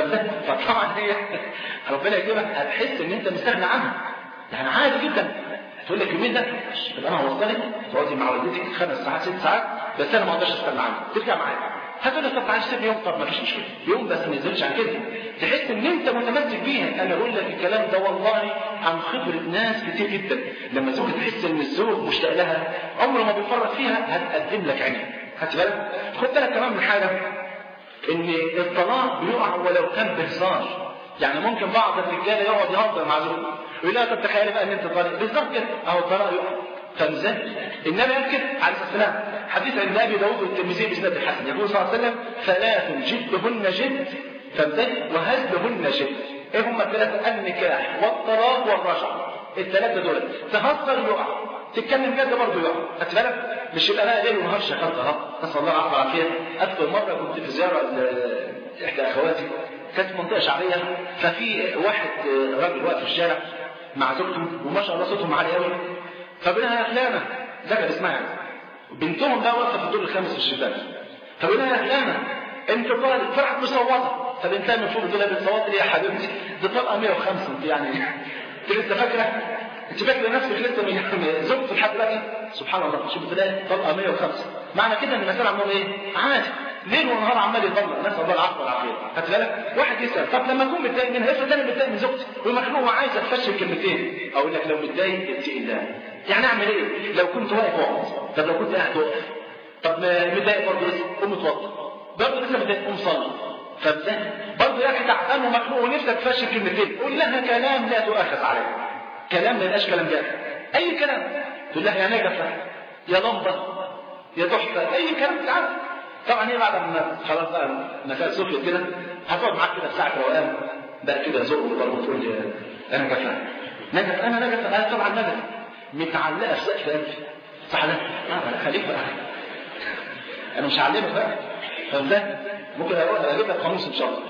فطبعا هي ربنا يكرمك هتحس ان انت مستغني عنها يعني عادي جدا تقول لك يومين ده طب انا هوصلك تقعدي مع والدتك خمس ساعات ست ساعات بس انا ما اقدرش استغنى عنها ترجع معايا هتقول لك طب معلش سيبني يوم طب ما فيش مشكله يوم بس ما ينزلش عن كده تحس ان انت متمسك بيها انا بقول لك الكلام ده والله عن خبره ناس كتير جدا لما زوجة تحس ان الزوج مشتاق لها عمره ما بيفرط فيها هتقدم لك عينيها خدت بالك خد بالك كمان من حاجه ان الطلاق بيقع ولو كان بهزار يعني ممكن بعض الرجاله يقعد يهزر مع زوجته يقول لها طب تخيل بقى ان انت طالق بالظبط كده اهو الطلاق يقع فمزاج النبي قال كده عليه الصلاه والسلام حديث عند ابي داود والترمذي باسناد الحسن يقول صلى الله عليه وسلم ثلاث جدهن جد فمزاج وهزلهن جد ايه هم الثلاثه النكاح والطلاق والرجعه الثلاثه دول تهزر يقع تتكلم جد برضه يقع خدت بالك مش يبقى انا ليل ونهار شغال طلاق نسال الله العافيه والعافيه اذكر مره كنت في زياره لاحدى اخواتي كانت منطقه شعبيه ففي واحد راجل واقف في الشارع مع زوجته وما شاء الله صوتهم عالي قوي فبنها فلانه ذكر اسمها بنتهم بقى واقفه في الدور الخامس في الشباك فبنها يا فلانه انت طالب فرحت مصوته فبنتها من فوق بتقول لها بتصوت ليه يا حبيبتي دي طلقه 105 انت يعني انت لسه فاكره انت فاكره نفسك لسه من زوجته لحد دلوقتي سبحان الله شوف تلاقي طلقه 105 معنى كده ان المساله عندهم ايه؟ عادي ليل ونهار عمال يطلق نسال الله العفو والعافيه خدت بالك؟ واحد يسال طب لما اكون متضايق منها افرض انا متضايق من زوجتي ومخنوق وعايز اتفشل كلمتين اقول لك لو متضايق اتقي الله يعني اعمل ايه؟ لو كنت واقف اقعد طب لو كنت قاعد اقف طب متضايق برضه لسه قوم اتوضى برضه لسه متضايق قوم صلي فده برضه يا اخي تعبان ومخنوق ونفسك تفشل كلمتين قول لها كلام لا تؤاخذ عليه كلام ما يبقاش كلام جاف اي كلام تقول لها يا نجفه يا لمبه يا تحفه اي كلام تعرف طبعا هي بعد ما خلاص بقى مسائل صفيت كده هتقعد معاك كده في ساعه روقان بقى كده زق وضرب تقول لي انا جفا نجف انا نجف انا طبعا نجف متعلقه في سقف انفي صح لا آه خليك بقى انا مش هعلمك بقى فده ممكن اجيب لك قاموس ان شاء الله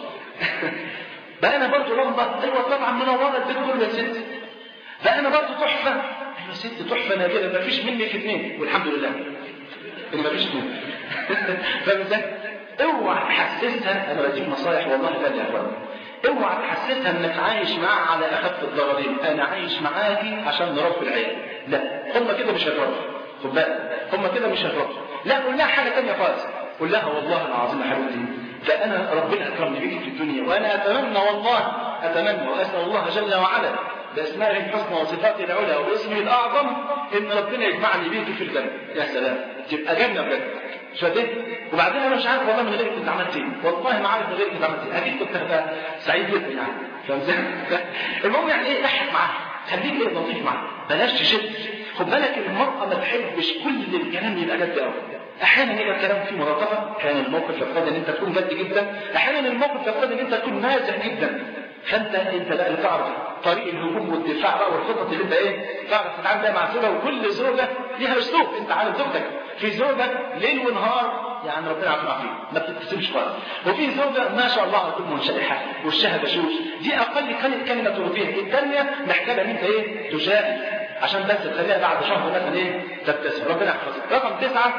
بقى انا برضه لمبه ايوه طبعا منوره البيت كله يا ست بقى انا برضه تحفه ايوه ست تحفه نادره ما فيش منك اثنين والحمد لله ان ما فيش اثنين فاهم ازاي؟ اوعى تحسسها انا بديك نصايح والله لا يا اخوان اوعى تحسسها انك عايش معاها على اخف الضررين انا عايش معاكي عشان نربي العيال لا هم كده مش هيتربوا خد بالك هم كده مش هيتربوا لا قول لها حاجه ثانيه خالص قول لها والله العظيم يا حبيبتي ده انا ربنا اكرمني بيك في الدنيا وانا اتمنى والله اتمنى واسال الله جل وعلا باسمائه الحسنى وصفاته العلى وباسمه الاعظم ان ربنا يجمعني بيك في الجنه يا سلام تبقى جنه بجد مش فاهم وبعدين انا مش عارف والله من غيرك كنت عملت ايه والله ما عارف من غيرك كنت عملت ايه اكيد كنت هبقى سعيد جدا يعني فاهم ازاي؟ المهم يعني ايه ضحك معاها خليك ايه لطيف معاها بلاش تشد خد بالك المرأة ما تحبش كل الكلام يبقى جد قوي احيانا يبقى الكلام فيه ملاطفه احيانا الموقف يقتضي ان انت تكون جد جدا احيانا الموقف يقتضي ان انت تكون مازح جدا فانت انت بقى اللي تعرف طريق الهجوم والدفاع بقى والخطط اللي انت ايه تعرف تتعامل بيها مع زوجها وكل زوجه ليها اسلوب انت عارف زوجتك في زوجه ليل ونهار يعني ربنا يعافينا فيه ما بتبتسمش خالص وفي زوجه ما شاء الله على طول منشرحه وشها بشوش دي اقل كلمه ترضيها الثانيه محتاجه ان انت ايه تجاهد عشان بس تخليها بعد شهر مثلا ايه تبتسم ربنا يحفظك رقم تسعه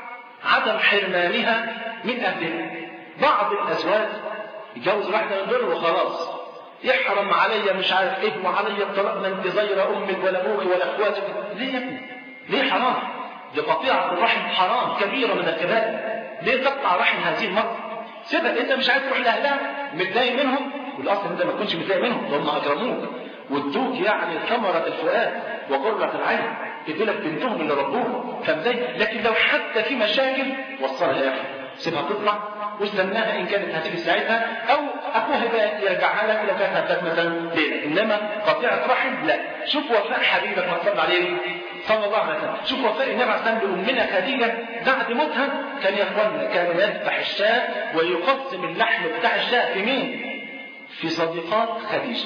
عدم حرمانها من اهلها بعض الازواج يتجوز واحده من دول وخلاص يحرم عليا مش عارف ايه وعليا الطلاق ما انت غير امك ولا ابوك ولا اخواتك ليه يا ابني؟ ليه حرام؟ دي قطيعه الرحم حرام كبيره من الكبائر ليه تقطع رحم هذه المرأة؟ سيبها انت مش عايز تروح لاهلها متضايق منهم والاصل انت ما تكونش متضايق منهم هم اكرموك وادوك يعني ثمرة الفؤاد وقرة العين ادوا لك بنتهم اللي ربوهم فازاي؟ لكن لو حتى في مشاكل وصلها يا اخي سيبها تطلع واستناها ان كانت هتيجي ساعتها او اخوها بقى يرجعها لك لو كانت هتاك مثلا ليله انما قطيعه رحم لا شوف وفاء حبيبك ما تصلى عليه صلى الله عليه وسلم شوف وفاء النبي عليه الصلاه والسلام لامنا خديجه بعد موتها كان يا اخوانا كان يذبح الشاة ويقسم اللحم بتاع الشاة في مين؟ في صديقات خديجه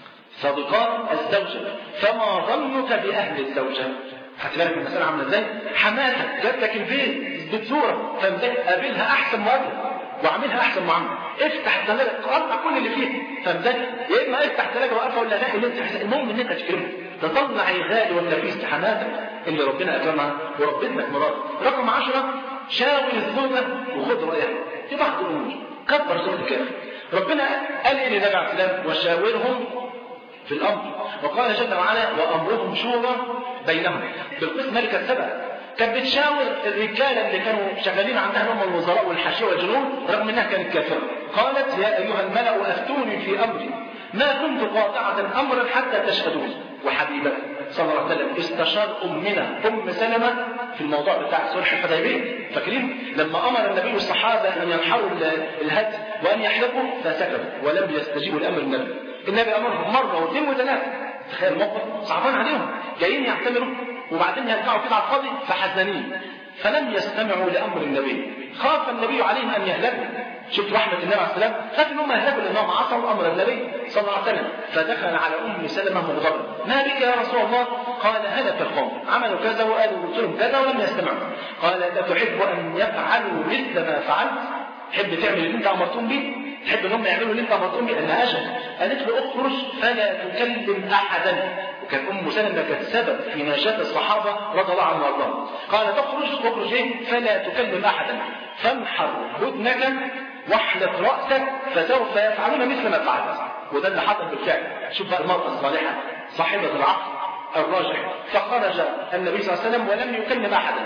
صديقات الزوجه فما ظنك باهل الزوجه خدت بالك المسألة عاملة ازاي؟ حماتك جات لك البيت بتزورك فازاي قابلها أحسن مقابلة واعملها أحسن معاملة افتح الثلاجة قطع كل اللي فيها فازاي؟ يا إما افتح الثلاجة وقفها ولا لا اللي أنت المهم إن أنت تكرمها تطلع الغالي والنفيس لحماتك اللي ربنا أكرمها وربنا لك مراد رقم 10 شاور الزوجة وخذ رأيها في بعض الأمور كبر زوجتك يا أخي ربنا قال إيه للنبي عليه السلام وشاورهم في الأمر وقال جل وعلا وأمرهم شورى بينهم بالقسم ملكة السبع كانت بتشاور الرجالة اللي كانوا شغالين عندها هم الوزراء والحاشية والجنود رغم انها كانت كافرة قالت يا ايها الملأ افتوني في امري ما كنت قاطعة امرا حتى تشهدون وحبيبك صلى الله عليه وسلم استشار امنا ام سلمة في الموضوع بتاع صلح الحديبية فاكرين لما امر النبي الصحابة ان ينحروا الهدي وان يحلقوا فسكتوا ولم يستجيبوا لامر النبي النبي امرهم مرة واثنين وثلاثة تخيل موقف صعبان عليهم جايين يعتمروا وبعدين يرجعوا كده على الفاضي فحزنين فلم يستمعوا لامر النبي خاف النبي عليهم ان يهلكوا شفت رحمة النبي عليه السلام خاف انهم يهلكوا لانهم عصوا امر النبي صلى الله عليه وسلم فدخل على ام سلمة مغضبا ما بك يا رسول الله قال هلك القوم عملوا كذا وقالوا قلت لهم كذا ولم يستمعوا قال تحب ان يفعلوا مثل ما فعلت تحب تعمل اللي انت امرتهم به تحب ان هم يعملوا اللي انت امرتهم به قال اجل قالت له اخرج فلا تكلم احدا وكانت ام سلمة كانت سبب في نجاة الصحابة رضي الله عنهم وارضاهم قال تخرج تخرج ايه فلا تكلم احدا فانحر بدنك واحلق راسك فسوف يفعلون مثل ما فعلت وده اللي حصل بالفعل شوف بقى المرأة الصالحة صاحبة العقل الراجح فخرج النبي صلى الله عليه وسلم ولم يكلم احدا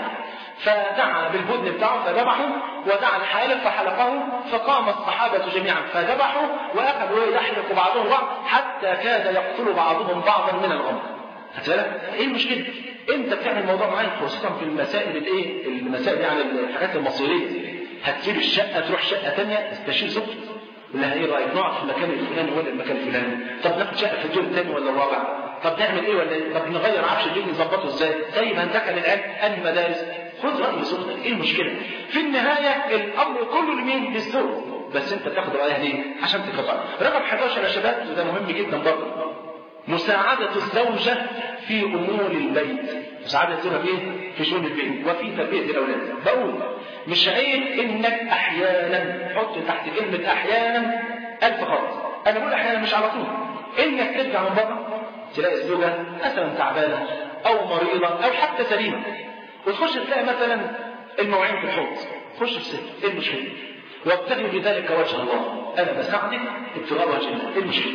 فدعا بالبدن بتاعه فذبحه ودعا الحالق فحلقه فقام الصحابة جميعا فذبحوا وأخذوا يحلق بعضهم بعض حتى كاد يقتل بعضهم بعضا من الغم بالك؟ ايه المشكلة؟ انت بتعمل الموضوع معاك خصوصا في المسائل الايه؟ المسائل يعني الحاجات المصيرية هتسيب الشقة تروح شقة ثانية استشير زوجتك قول لها ايه رايك نقعد في المكان الفلاني ولا المكان الفلاني؟ طب ناخد شقة في الدور الثاني ولا الرابع؟ طب نعمل ايه ولا ايه؟ طب نغير عفش البيت نظبطه ازاي؟ زي ما انتقل العلم انهي مدارس؟ خذ رأي زوجتك ايه المشكلة؟ في النهاية الأمر كله لمين؟ للزوج بس انت تاخد رأيها ليه؟ عشان تكفر رقم 11 يا شباب وده مهم جدا برضه مساعدة الزوجة في أمور البيت مساعدة الزوجة في ايه؟ في شؤون البيت وفي تربية الأولاد بقول مش عيب إنك أحيانا حط تحت كلمة أحيانا ألف خط أنا بقول أحيانا مش على طول إنك ترجع من بره تلاقي الزوجة مثلا تعبانة أو مريضة أو حتى سليمة وتخش تلاقي مثلا المواعين في الحوض خش في سر ايه المشكله وابتغي بذلك وجه الله انا بساعدك ابتغاء وجه الله ايه المشكله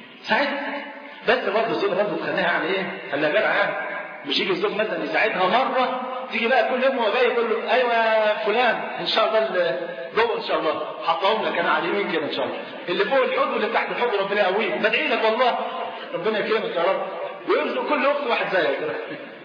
ساعدها بس برضه الزوجه برضه تخليها يعني ايه خليها جدعه يعني مش يجي الزوج مثلا يساعدها مره تيجي بقى كل يوم وهو جاي يقول له ايوه يا فلان ان شاء الله ال- جوه ان شاء الله حطهم لك انا على اليمين كده ان شاء الله اللي فوق الحوض واللي تحت الحوض ربنا يقويك بدعي لك والله ربنا يكرمك يا رب ويرزق كل اخت واحد زيك كده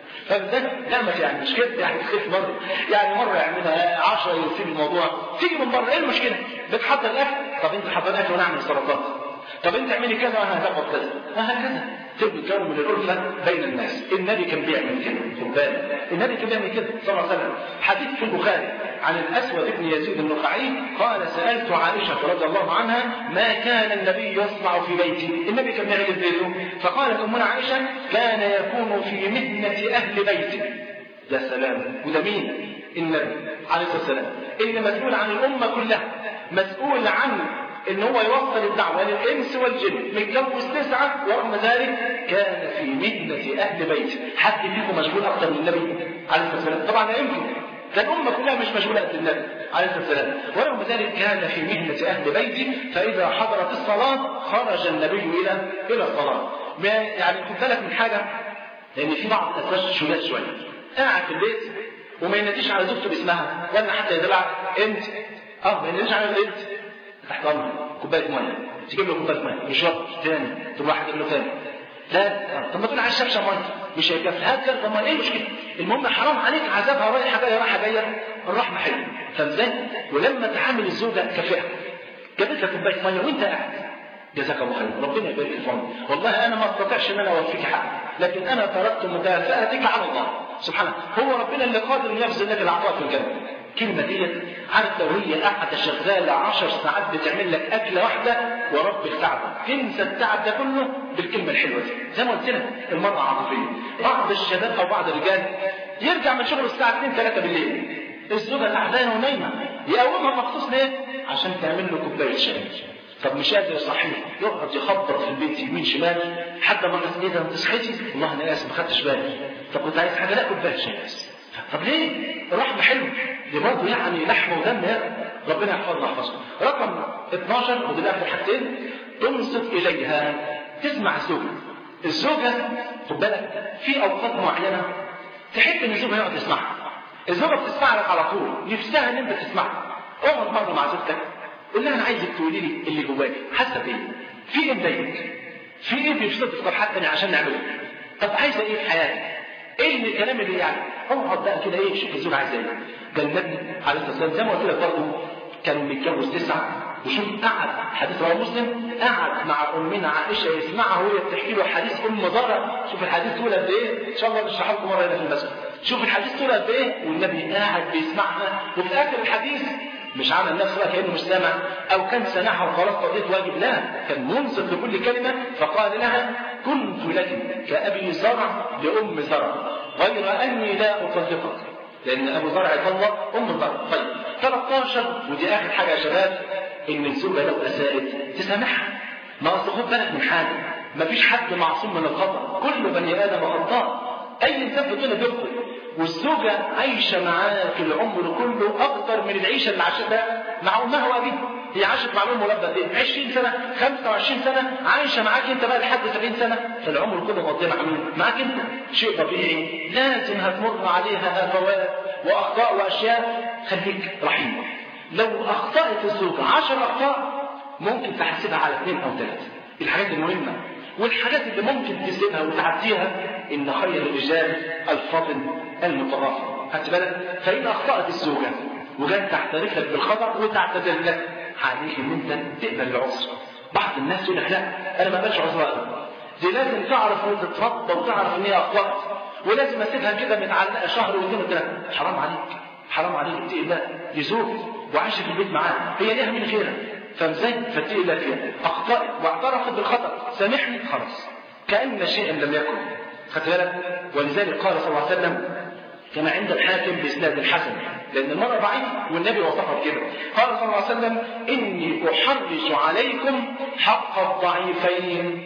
فده نعمة يعني مش كده يعني تخف مرة يعني مرة يعملها 10 يسيب الموضوع تيجي من بره ايه المشكلة؟ بتحضر الاكل طب انت حضر اكل وانا اعمل سلطات طب انت اعملي كذا وانا هتاخد كذا وهكذا تبني كون من الألفة بين الناس النبي كان بيعمل كده خد بالك النبي كان بيعمل كده صلى الله عليه وسلم حديث في البخاري عن الأسود بن يزيد النخعي قال سألت عائشة رضي الله عنها ما كان النبي يصنع في بيته النبي كان بيعمل في بيته فقالت أمنا عائشة كان يكون في مهنة أهل بيته يا سلام وده مين النبي عليه الصلاة والسلام اللي مسؤول عن الأمة كلها مسؤول عن ان هو يوصل الدعوه للانس والجن متجوز تسعه ورغم ذلك كان في مهنه اهل بيته حد فيكم مشغول اكثر من النبي عليه الصلاه والسلام طبعا لا يمكن ده الامه كلها مش مشغوله قد النبي عليه الصلاه والسلام ورغم ذلك كان في مهنه اهل بيته فاذا حضرت الصلاه خرج النبي الى الى الصلاه ما يعني خد بالك من حاجه لان في بعض الازواج شداد شويه قاعد في البيت وما يناديش على زوجته باسمها ولا حتى يدلع انت اه ما يناديش على انت تحت امرك كوبايه ميه تجيب له كوبايه ميه يشرب تاني تروح واحد يقول له تاني لا طب ما تقول عايز شبشب ميه مش هيكفي هات جرد ميه ايه المشكله المهم حرام عليك عذابها رايحه جايه رايحه جايه الرحمه حلوه فاهم ازاي ولما تحمل الزوجه كفئها جابت لك كوبايه ميه وانت قاعد جزاك الله خير ربنا يبارك في عمرك والله انا ما استطيعش ان انا اوفيك حق لكن انا تركت مكافاتك على الله سبحانه هو ربنا اللي قادر ان يبذل لك العطاء في الجنه الكلمه ديت عارف لو هي قاعده شغاله 10 ساعات بتعمل لك اكله واحده ورب التعب تنسى التعب ده كله بالكلمه الحلوه دي زي ما قلت لك المراه عاطفيه بعض الشباب او بعض الرجال يرجع من شغله الساعه 2 3 بالليل الزوجه تعبانه ونايمه يقومها مخصوص ليه؟ عشان تعمل له كوبايه شاي طب مش قادر يصحيه يقعد يخبط في البيت يمين شمال حد ما قال ايه ده انت صحيتي؟ والله انا اسف ما خدتش بالي طب كنت عايز حاجه لا كوبايه شاي بس طب ليه؟ رحمه حلوه دي برضه يعني لحم ودم يا ربنا يحفظنا يحفظكم رقم 12 ودي اخر حاجتين تنصت اليها تسمع الزوجه الزوجه خد بالك في اوقات معينه تحب ان الزوجه يقعد يسمعها الزوجه بتسمع لك على طول نفسها ان انت تسمعها اقعد مره مع زوجتك قول لها انا عايزك تقولي لي اللي جواك حاسه بايه؟ في ايه مضايقك؟ في ايه بيبسطك طب حتى عشان نعمله؟ طب عايزه ايه في حياتك؟ ايه اللي الكلام اللي يعني؟ اقعد بقى كده ايه شوف الزوج عايز ايه؟ ده النبي عليه الصلاه والسلام زي ما قلت لك برضه كان متجوز تسعه وشوف قعد حديث رواه مسلم قعد مع امنا عائشه يسمعها وهي بتحكي له حديث ام ضرر شوف الحديث طول قد ايه ان شاء الله نشرحه لكم مره هنا في المسجد شوف الحديث طول قد ايه والنبي قاعد بيسمعها وفي اخر الحديث مش عمل نفسه بقى كانه مش سامع او كان سمعها وخلاص قضيت واجب لا كان منصت لكل كلمه فقال لها كنت لك كابي زرع لام زرع غير اني لا اطلقك لان ابو زرع طلق ام زرع طيب 13 ودي اخر حاجه يا شباب ان الزوجه لو اساءت تسامحها ما اصل خد بالك من حاجه ما فيش حد معصوم من الخطا كل بني ادم خطاء اي انسان في الدنيا بيخطئ والزوجة عايشة معاك العمر كله أكتر من العيشة اللي عاشتها مع أمها وأبيها هي عاشت مع الأم ولاد قد إيه؟ 20 سنة 25 سنة عايشة معاك أنت بقى لحد 70 سنة فالعمر كله مقضيه مع مين؟ معاك أنت شيء طبيعي لازم هتمر عليها هفوات وأخطاء وأشياء خليك رحيم لو أخطأت الزوجة 10 أخطاء ممكن تحسبها على اثنين أو ثلاثة الحاجات المهمة والحاجات اللي ممكن تسيبها وتعديها ان خير الرجال الفضل المتغافر خدت بالك فان اخطات الزوجه وجت تعترف لك بالخطا وتعتذر لك عليك ان انت تقبل العذر بعض الناس يقول لك لا انا ما بقبلش عذر ابدا دي لازم تعرف ان تتربى وتعرف ان هي اخطات ولازم اسيبها كده متعلقه شهر واثنين وثلاثه حرام عليك حرام عليك اتقي الله دي زوج وعايشه في البيت معاه هي ليها من خيرها فازاي فاتقي الله فيها اخطات واعترفت بالخطا سامحني خلاص كان شيئا لم يكن خدت بالك ولذلك قال صلى الله عليه وسلم كما عند الحاكم باسناد الحسن لان المرأة ضعيفة والنبي وصفها بكده قال صلى الله عليه وسلم اني احرج عليكم حق الضعيفين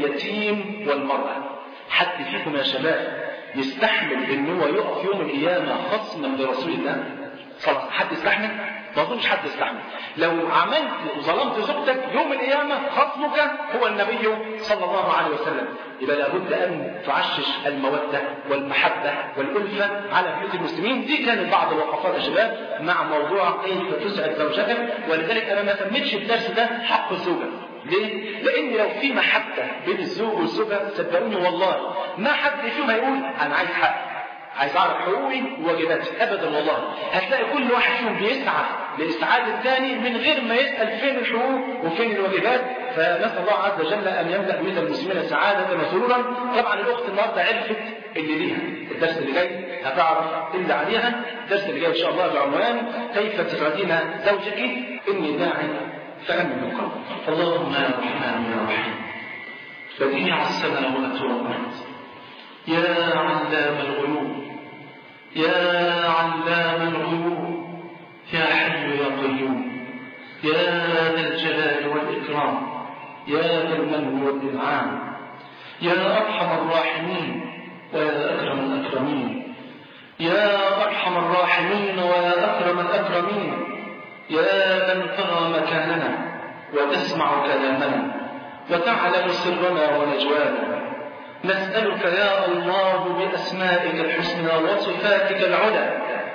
اليتيم والمرأة حد فيكم يا شباب يستحمل ان هو يقف يوم القيامة خصما لرسول الله صلى الله عليه وسلم حد يستحمل ما اظنش حد يستحمل لو عملت وظلمت زوجتك يوم القيامه خصمك هو النبي صلى الله عليه وسلم يبقى لابد ان تعشش الموده والمحبه والالفه على بيوت المسلمين دي كانت بعض الوقفات يا شباب مع موضوع كيف تسعد زوجتك ولذلك انا ما سميتش الدرس ده حق الزوجه ليه؟ لأن لو في محبة بين الزوج والزوجة صدقوني والله ما حد فيهم هيقول أنا عايز حق عايز أعرف حقوقي وواجباتي أبدا والله هتلاقي كل واحد فيهم بيسعى لإسعاد الثاني من غير ما يسأل فين الحقوق وفين الواجبات فنسأل الله عز وجل أن يملأ بيت المسلمين سعادة وسرورا طبعا الأخت النهاردة عرفت اللي ليها الدرس اللي جاي هتعرف اللي عليها الدرس اللي جاي إن شاء الله بعنوان كيف تسعدين زوجك إني داعي فأمن القلب اللهم يا رحمن يا رحيم بديع السماوات والأرض يا علام الغيوب يا علام الغيوب يا حي يا قيوم يا ذا الجلال والإكرام يا ذا المن والإنعام يا أرحم الراحمين ويا أكرم الأكرمين يا أرحم الراحمين ويا أكرم الأكرمين يا من ترى مكاننا وتسمع كلامنا وتعلم سرنا ونجوانا نسألك يا الله بأسمائك الحسنى وصفاتك العلى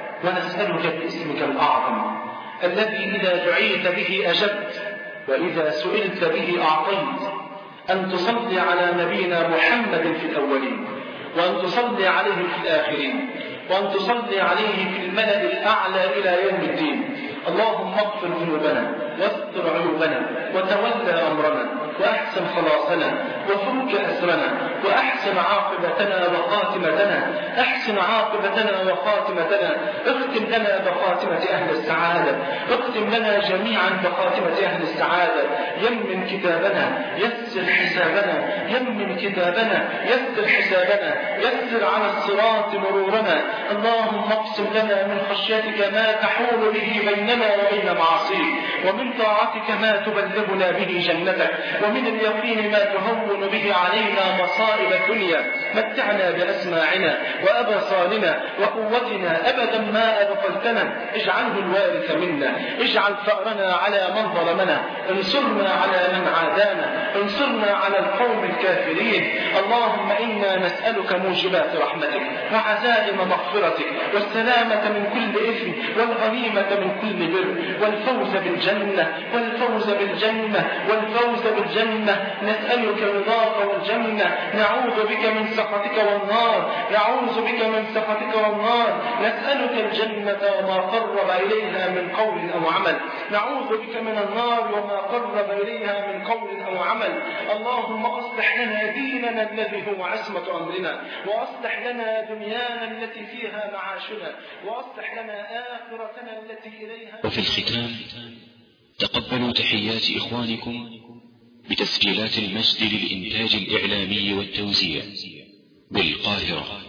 ونسألك باسمك الأعظم الذي إذا دعيت به أجبت وإذا سئلت به أعطيت أن تصلي على نبينا محمد في الأولين وأن تصلي عليه في الآخرين وأن تصلي عليه في الملأ الأعلى إلى يوم الدين اللهم اغفر ذنوبنا واستر عيوبنا وتولى أمرنا وأحسن خلاصنا وفك أسرنا وأحسن عاقبتنا وخاتمتنا أحسن عاقبتنا وخاتمتنا اختم لنا بخاتمة أهل السعادة اختم لنا جميعا بخاتمة أهل السعادة يمن كتابنا يسر حسابنا يمن كتابنا يسر حسابنا يسر على الصراط مرورنا اللهم اقسم لنا من خشيتك ما تحول به بيننا وبين معاصيك ومن طاعتك ما تبلغنا به جنتك ومن اليقين ما تهون به علينا مصائب الدنيا متعنا بأسماعنا وأبصارنا وقوتنا أبدا ما أبقلتنا اجعله الوارث منا اجعل ثأرنا على من ظلمنا انصرنا على من عادانا انصرنا على القوم الكافرين اللهم إنا نسألك موجبات رحمتك وعزائم مغفرتك والسلامة من كل إثم والغنيمة من كل بر والفوز بالجنة والفوز بالجنة والفوز بالجنة نسألك رضاك والجنة نعوذ بك من سخطك والنار نعوذ بك من سخطك والنار نسألك الجنة وما قرب إليها من قول أو عمل نعوذ بك من النار وما قرب إليها من قول أو عمل اللهم أصلح لنا ديننا الذي هو عصمة أمرنا وأصلح لنا دنيانا التي فيها معاشنا وأصلح لنا آخرتنا التي إليها وفي الختام تقبلوا تحيات إخوانكم بتسجيلات المجد للإنتاج الإعلامي والتوزيع بالقاهرة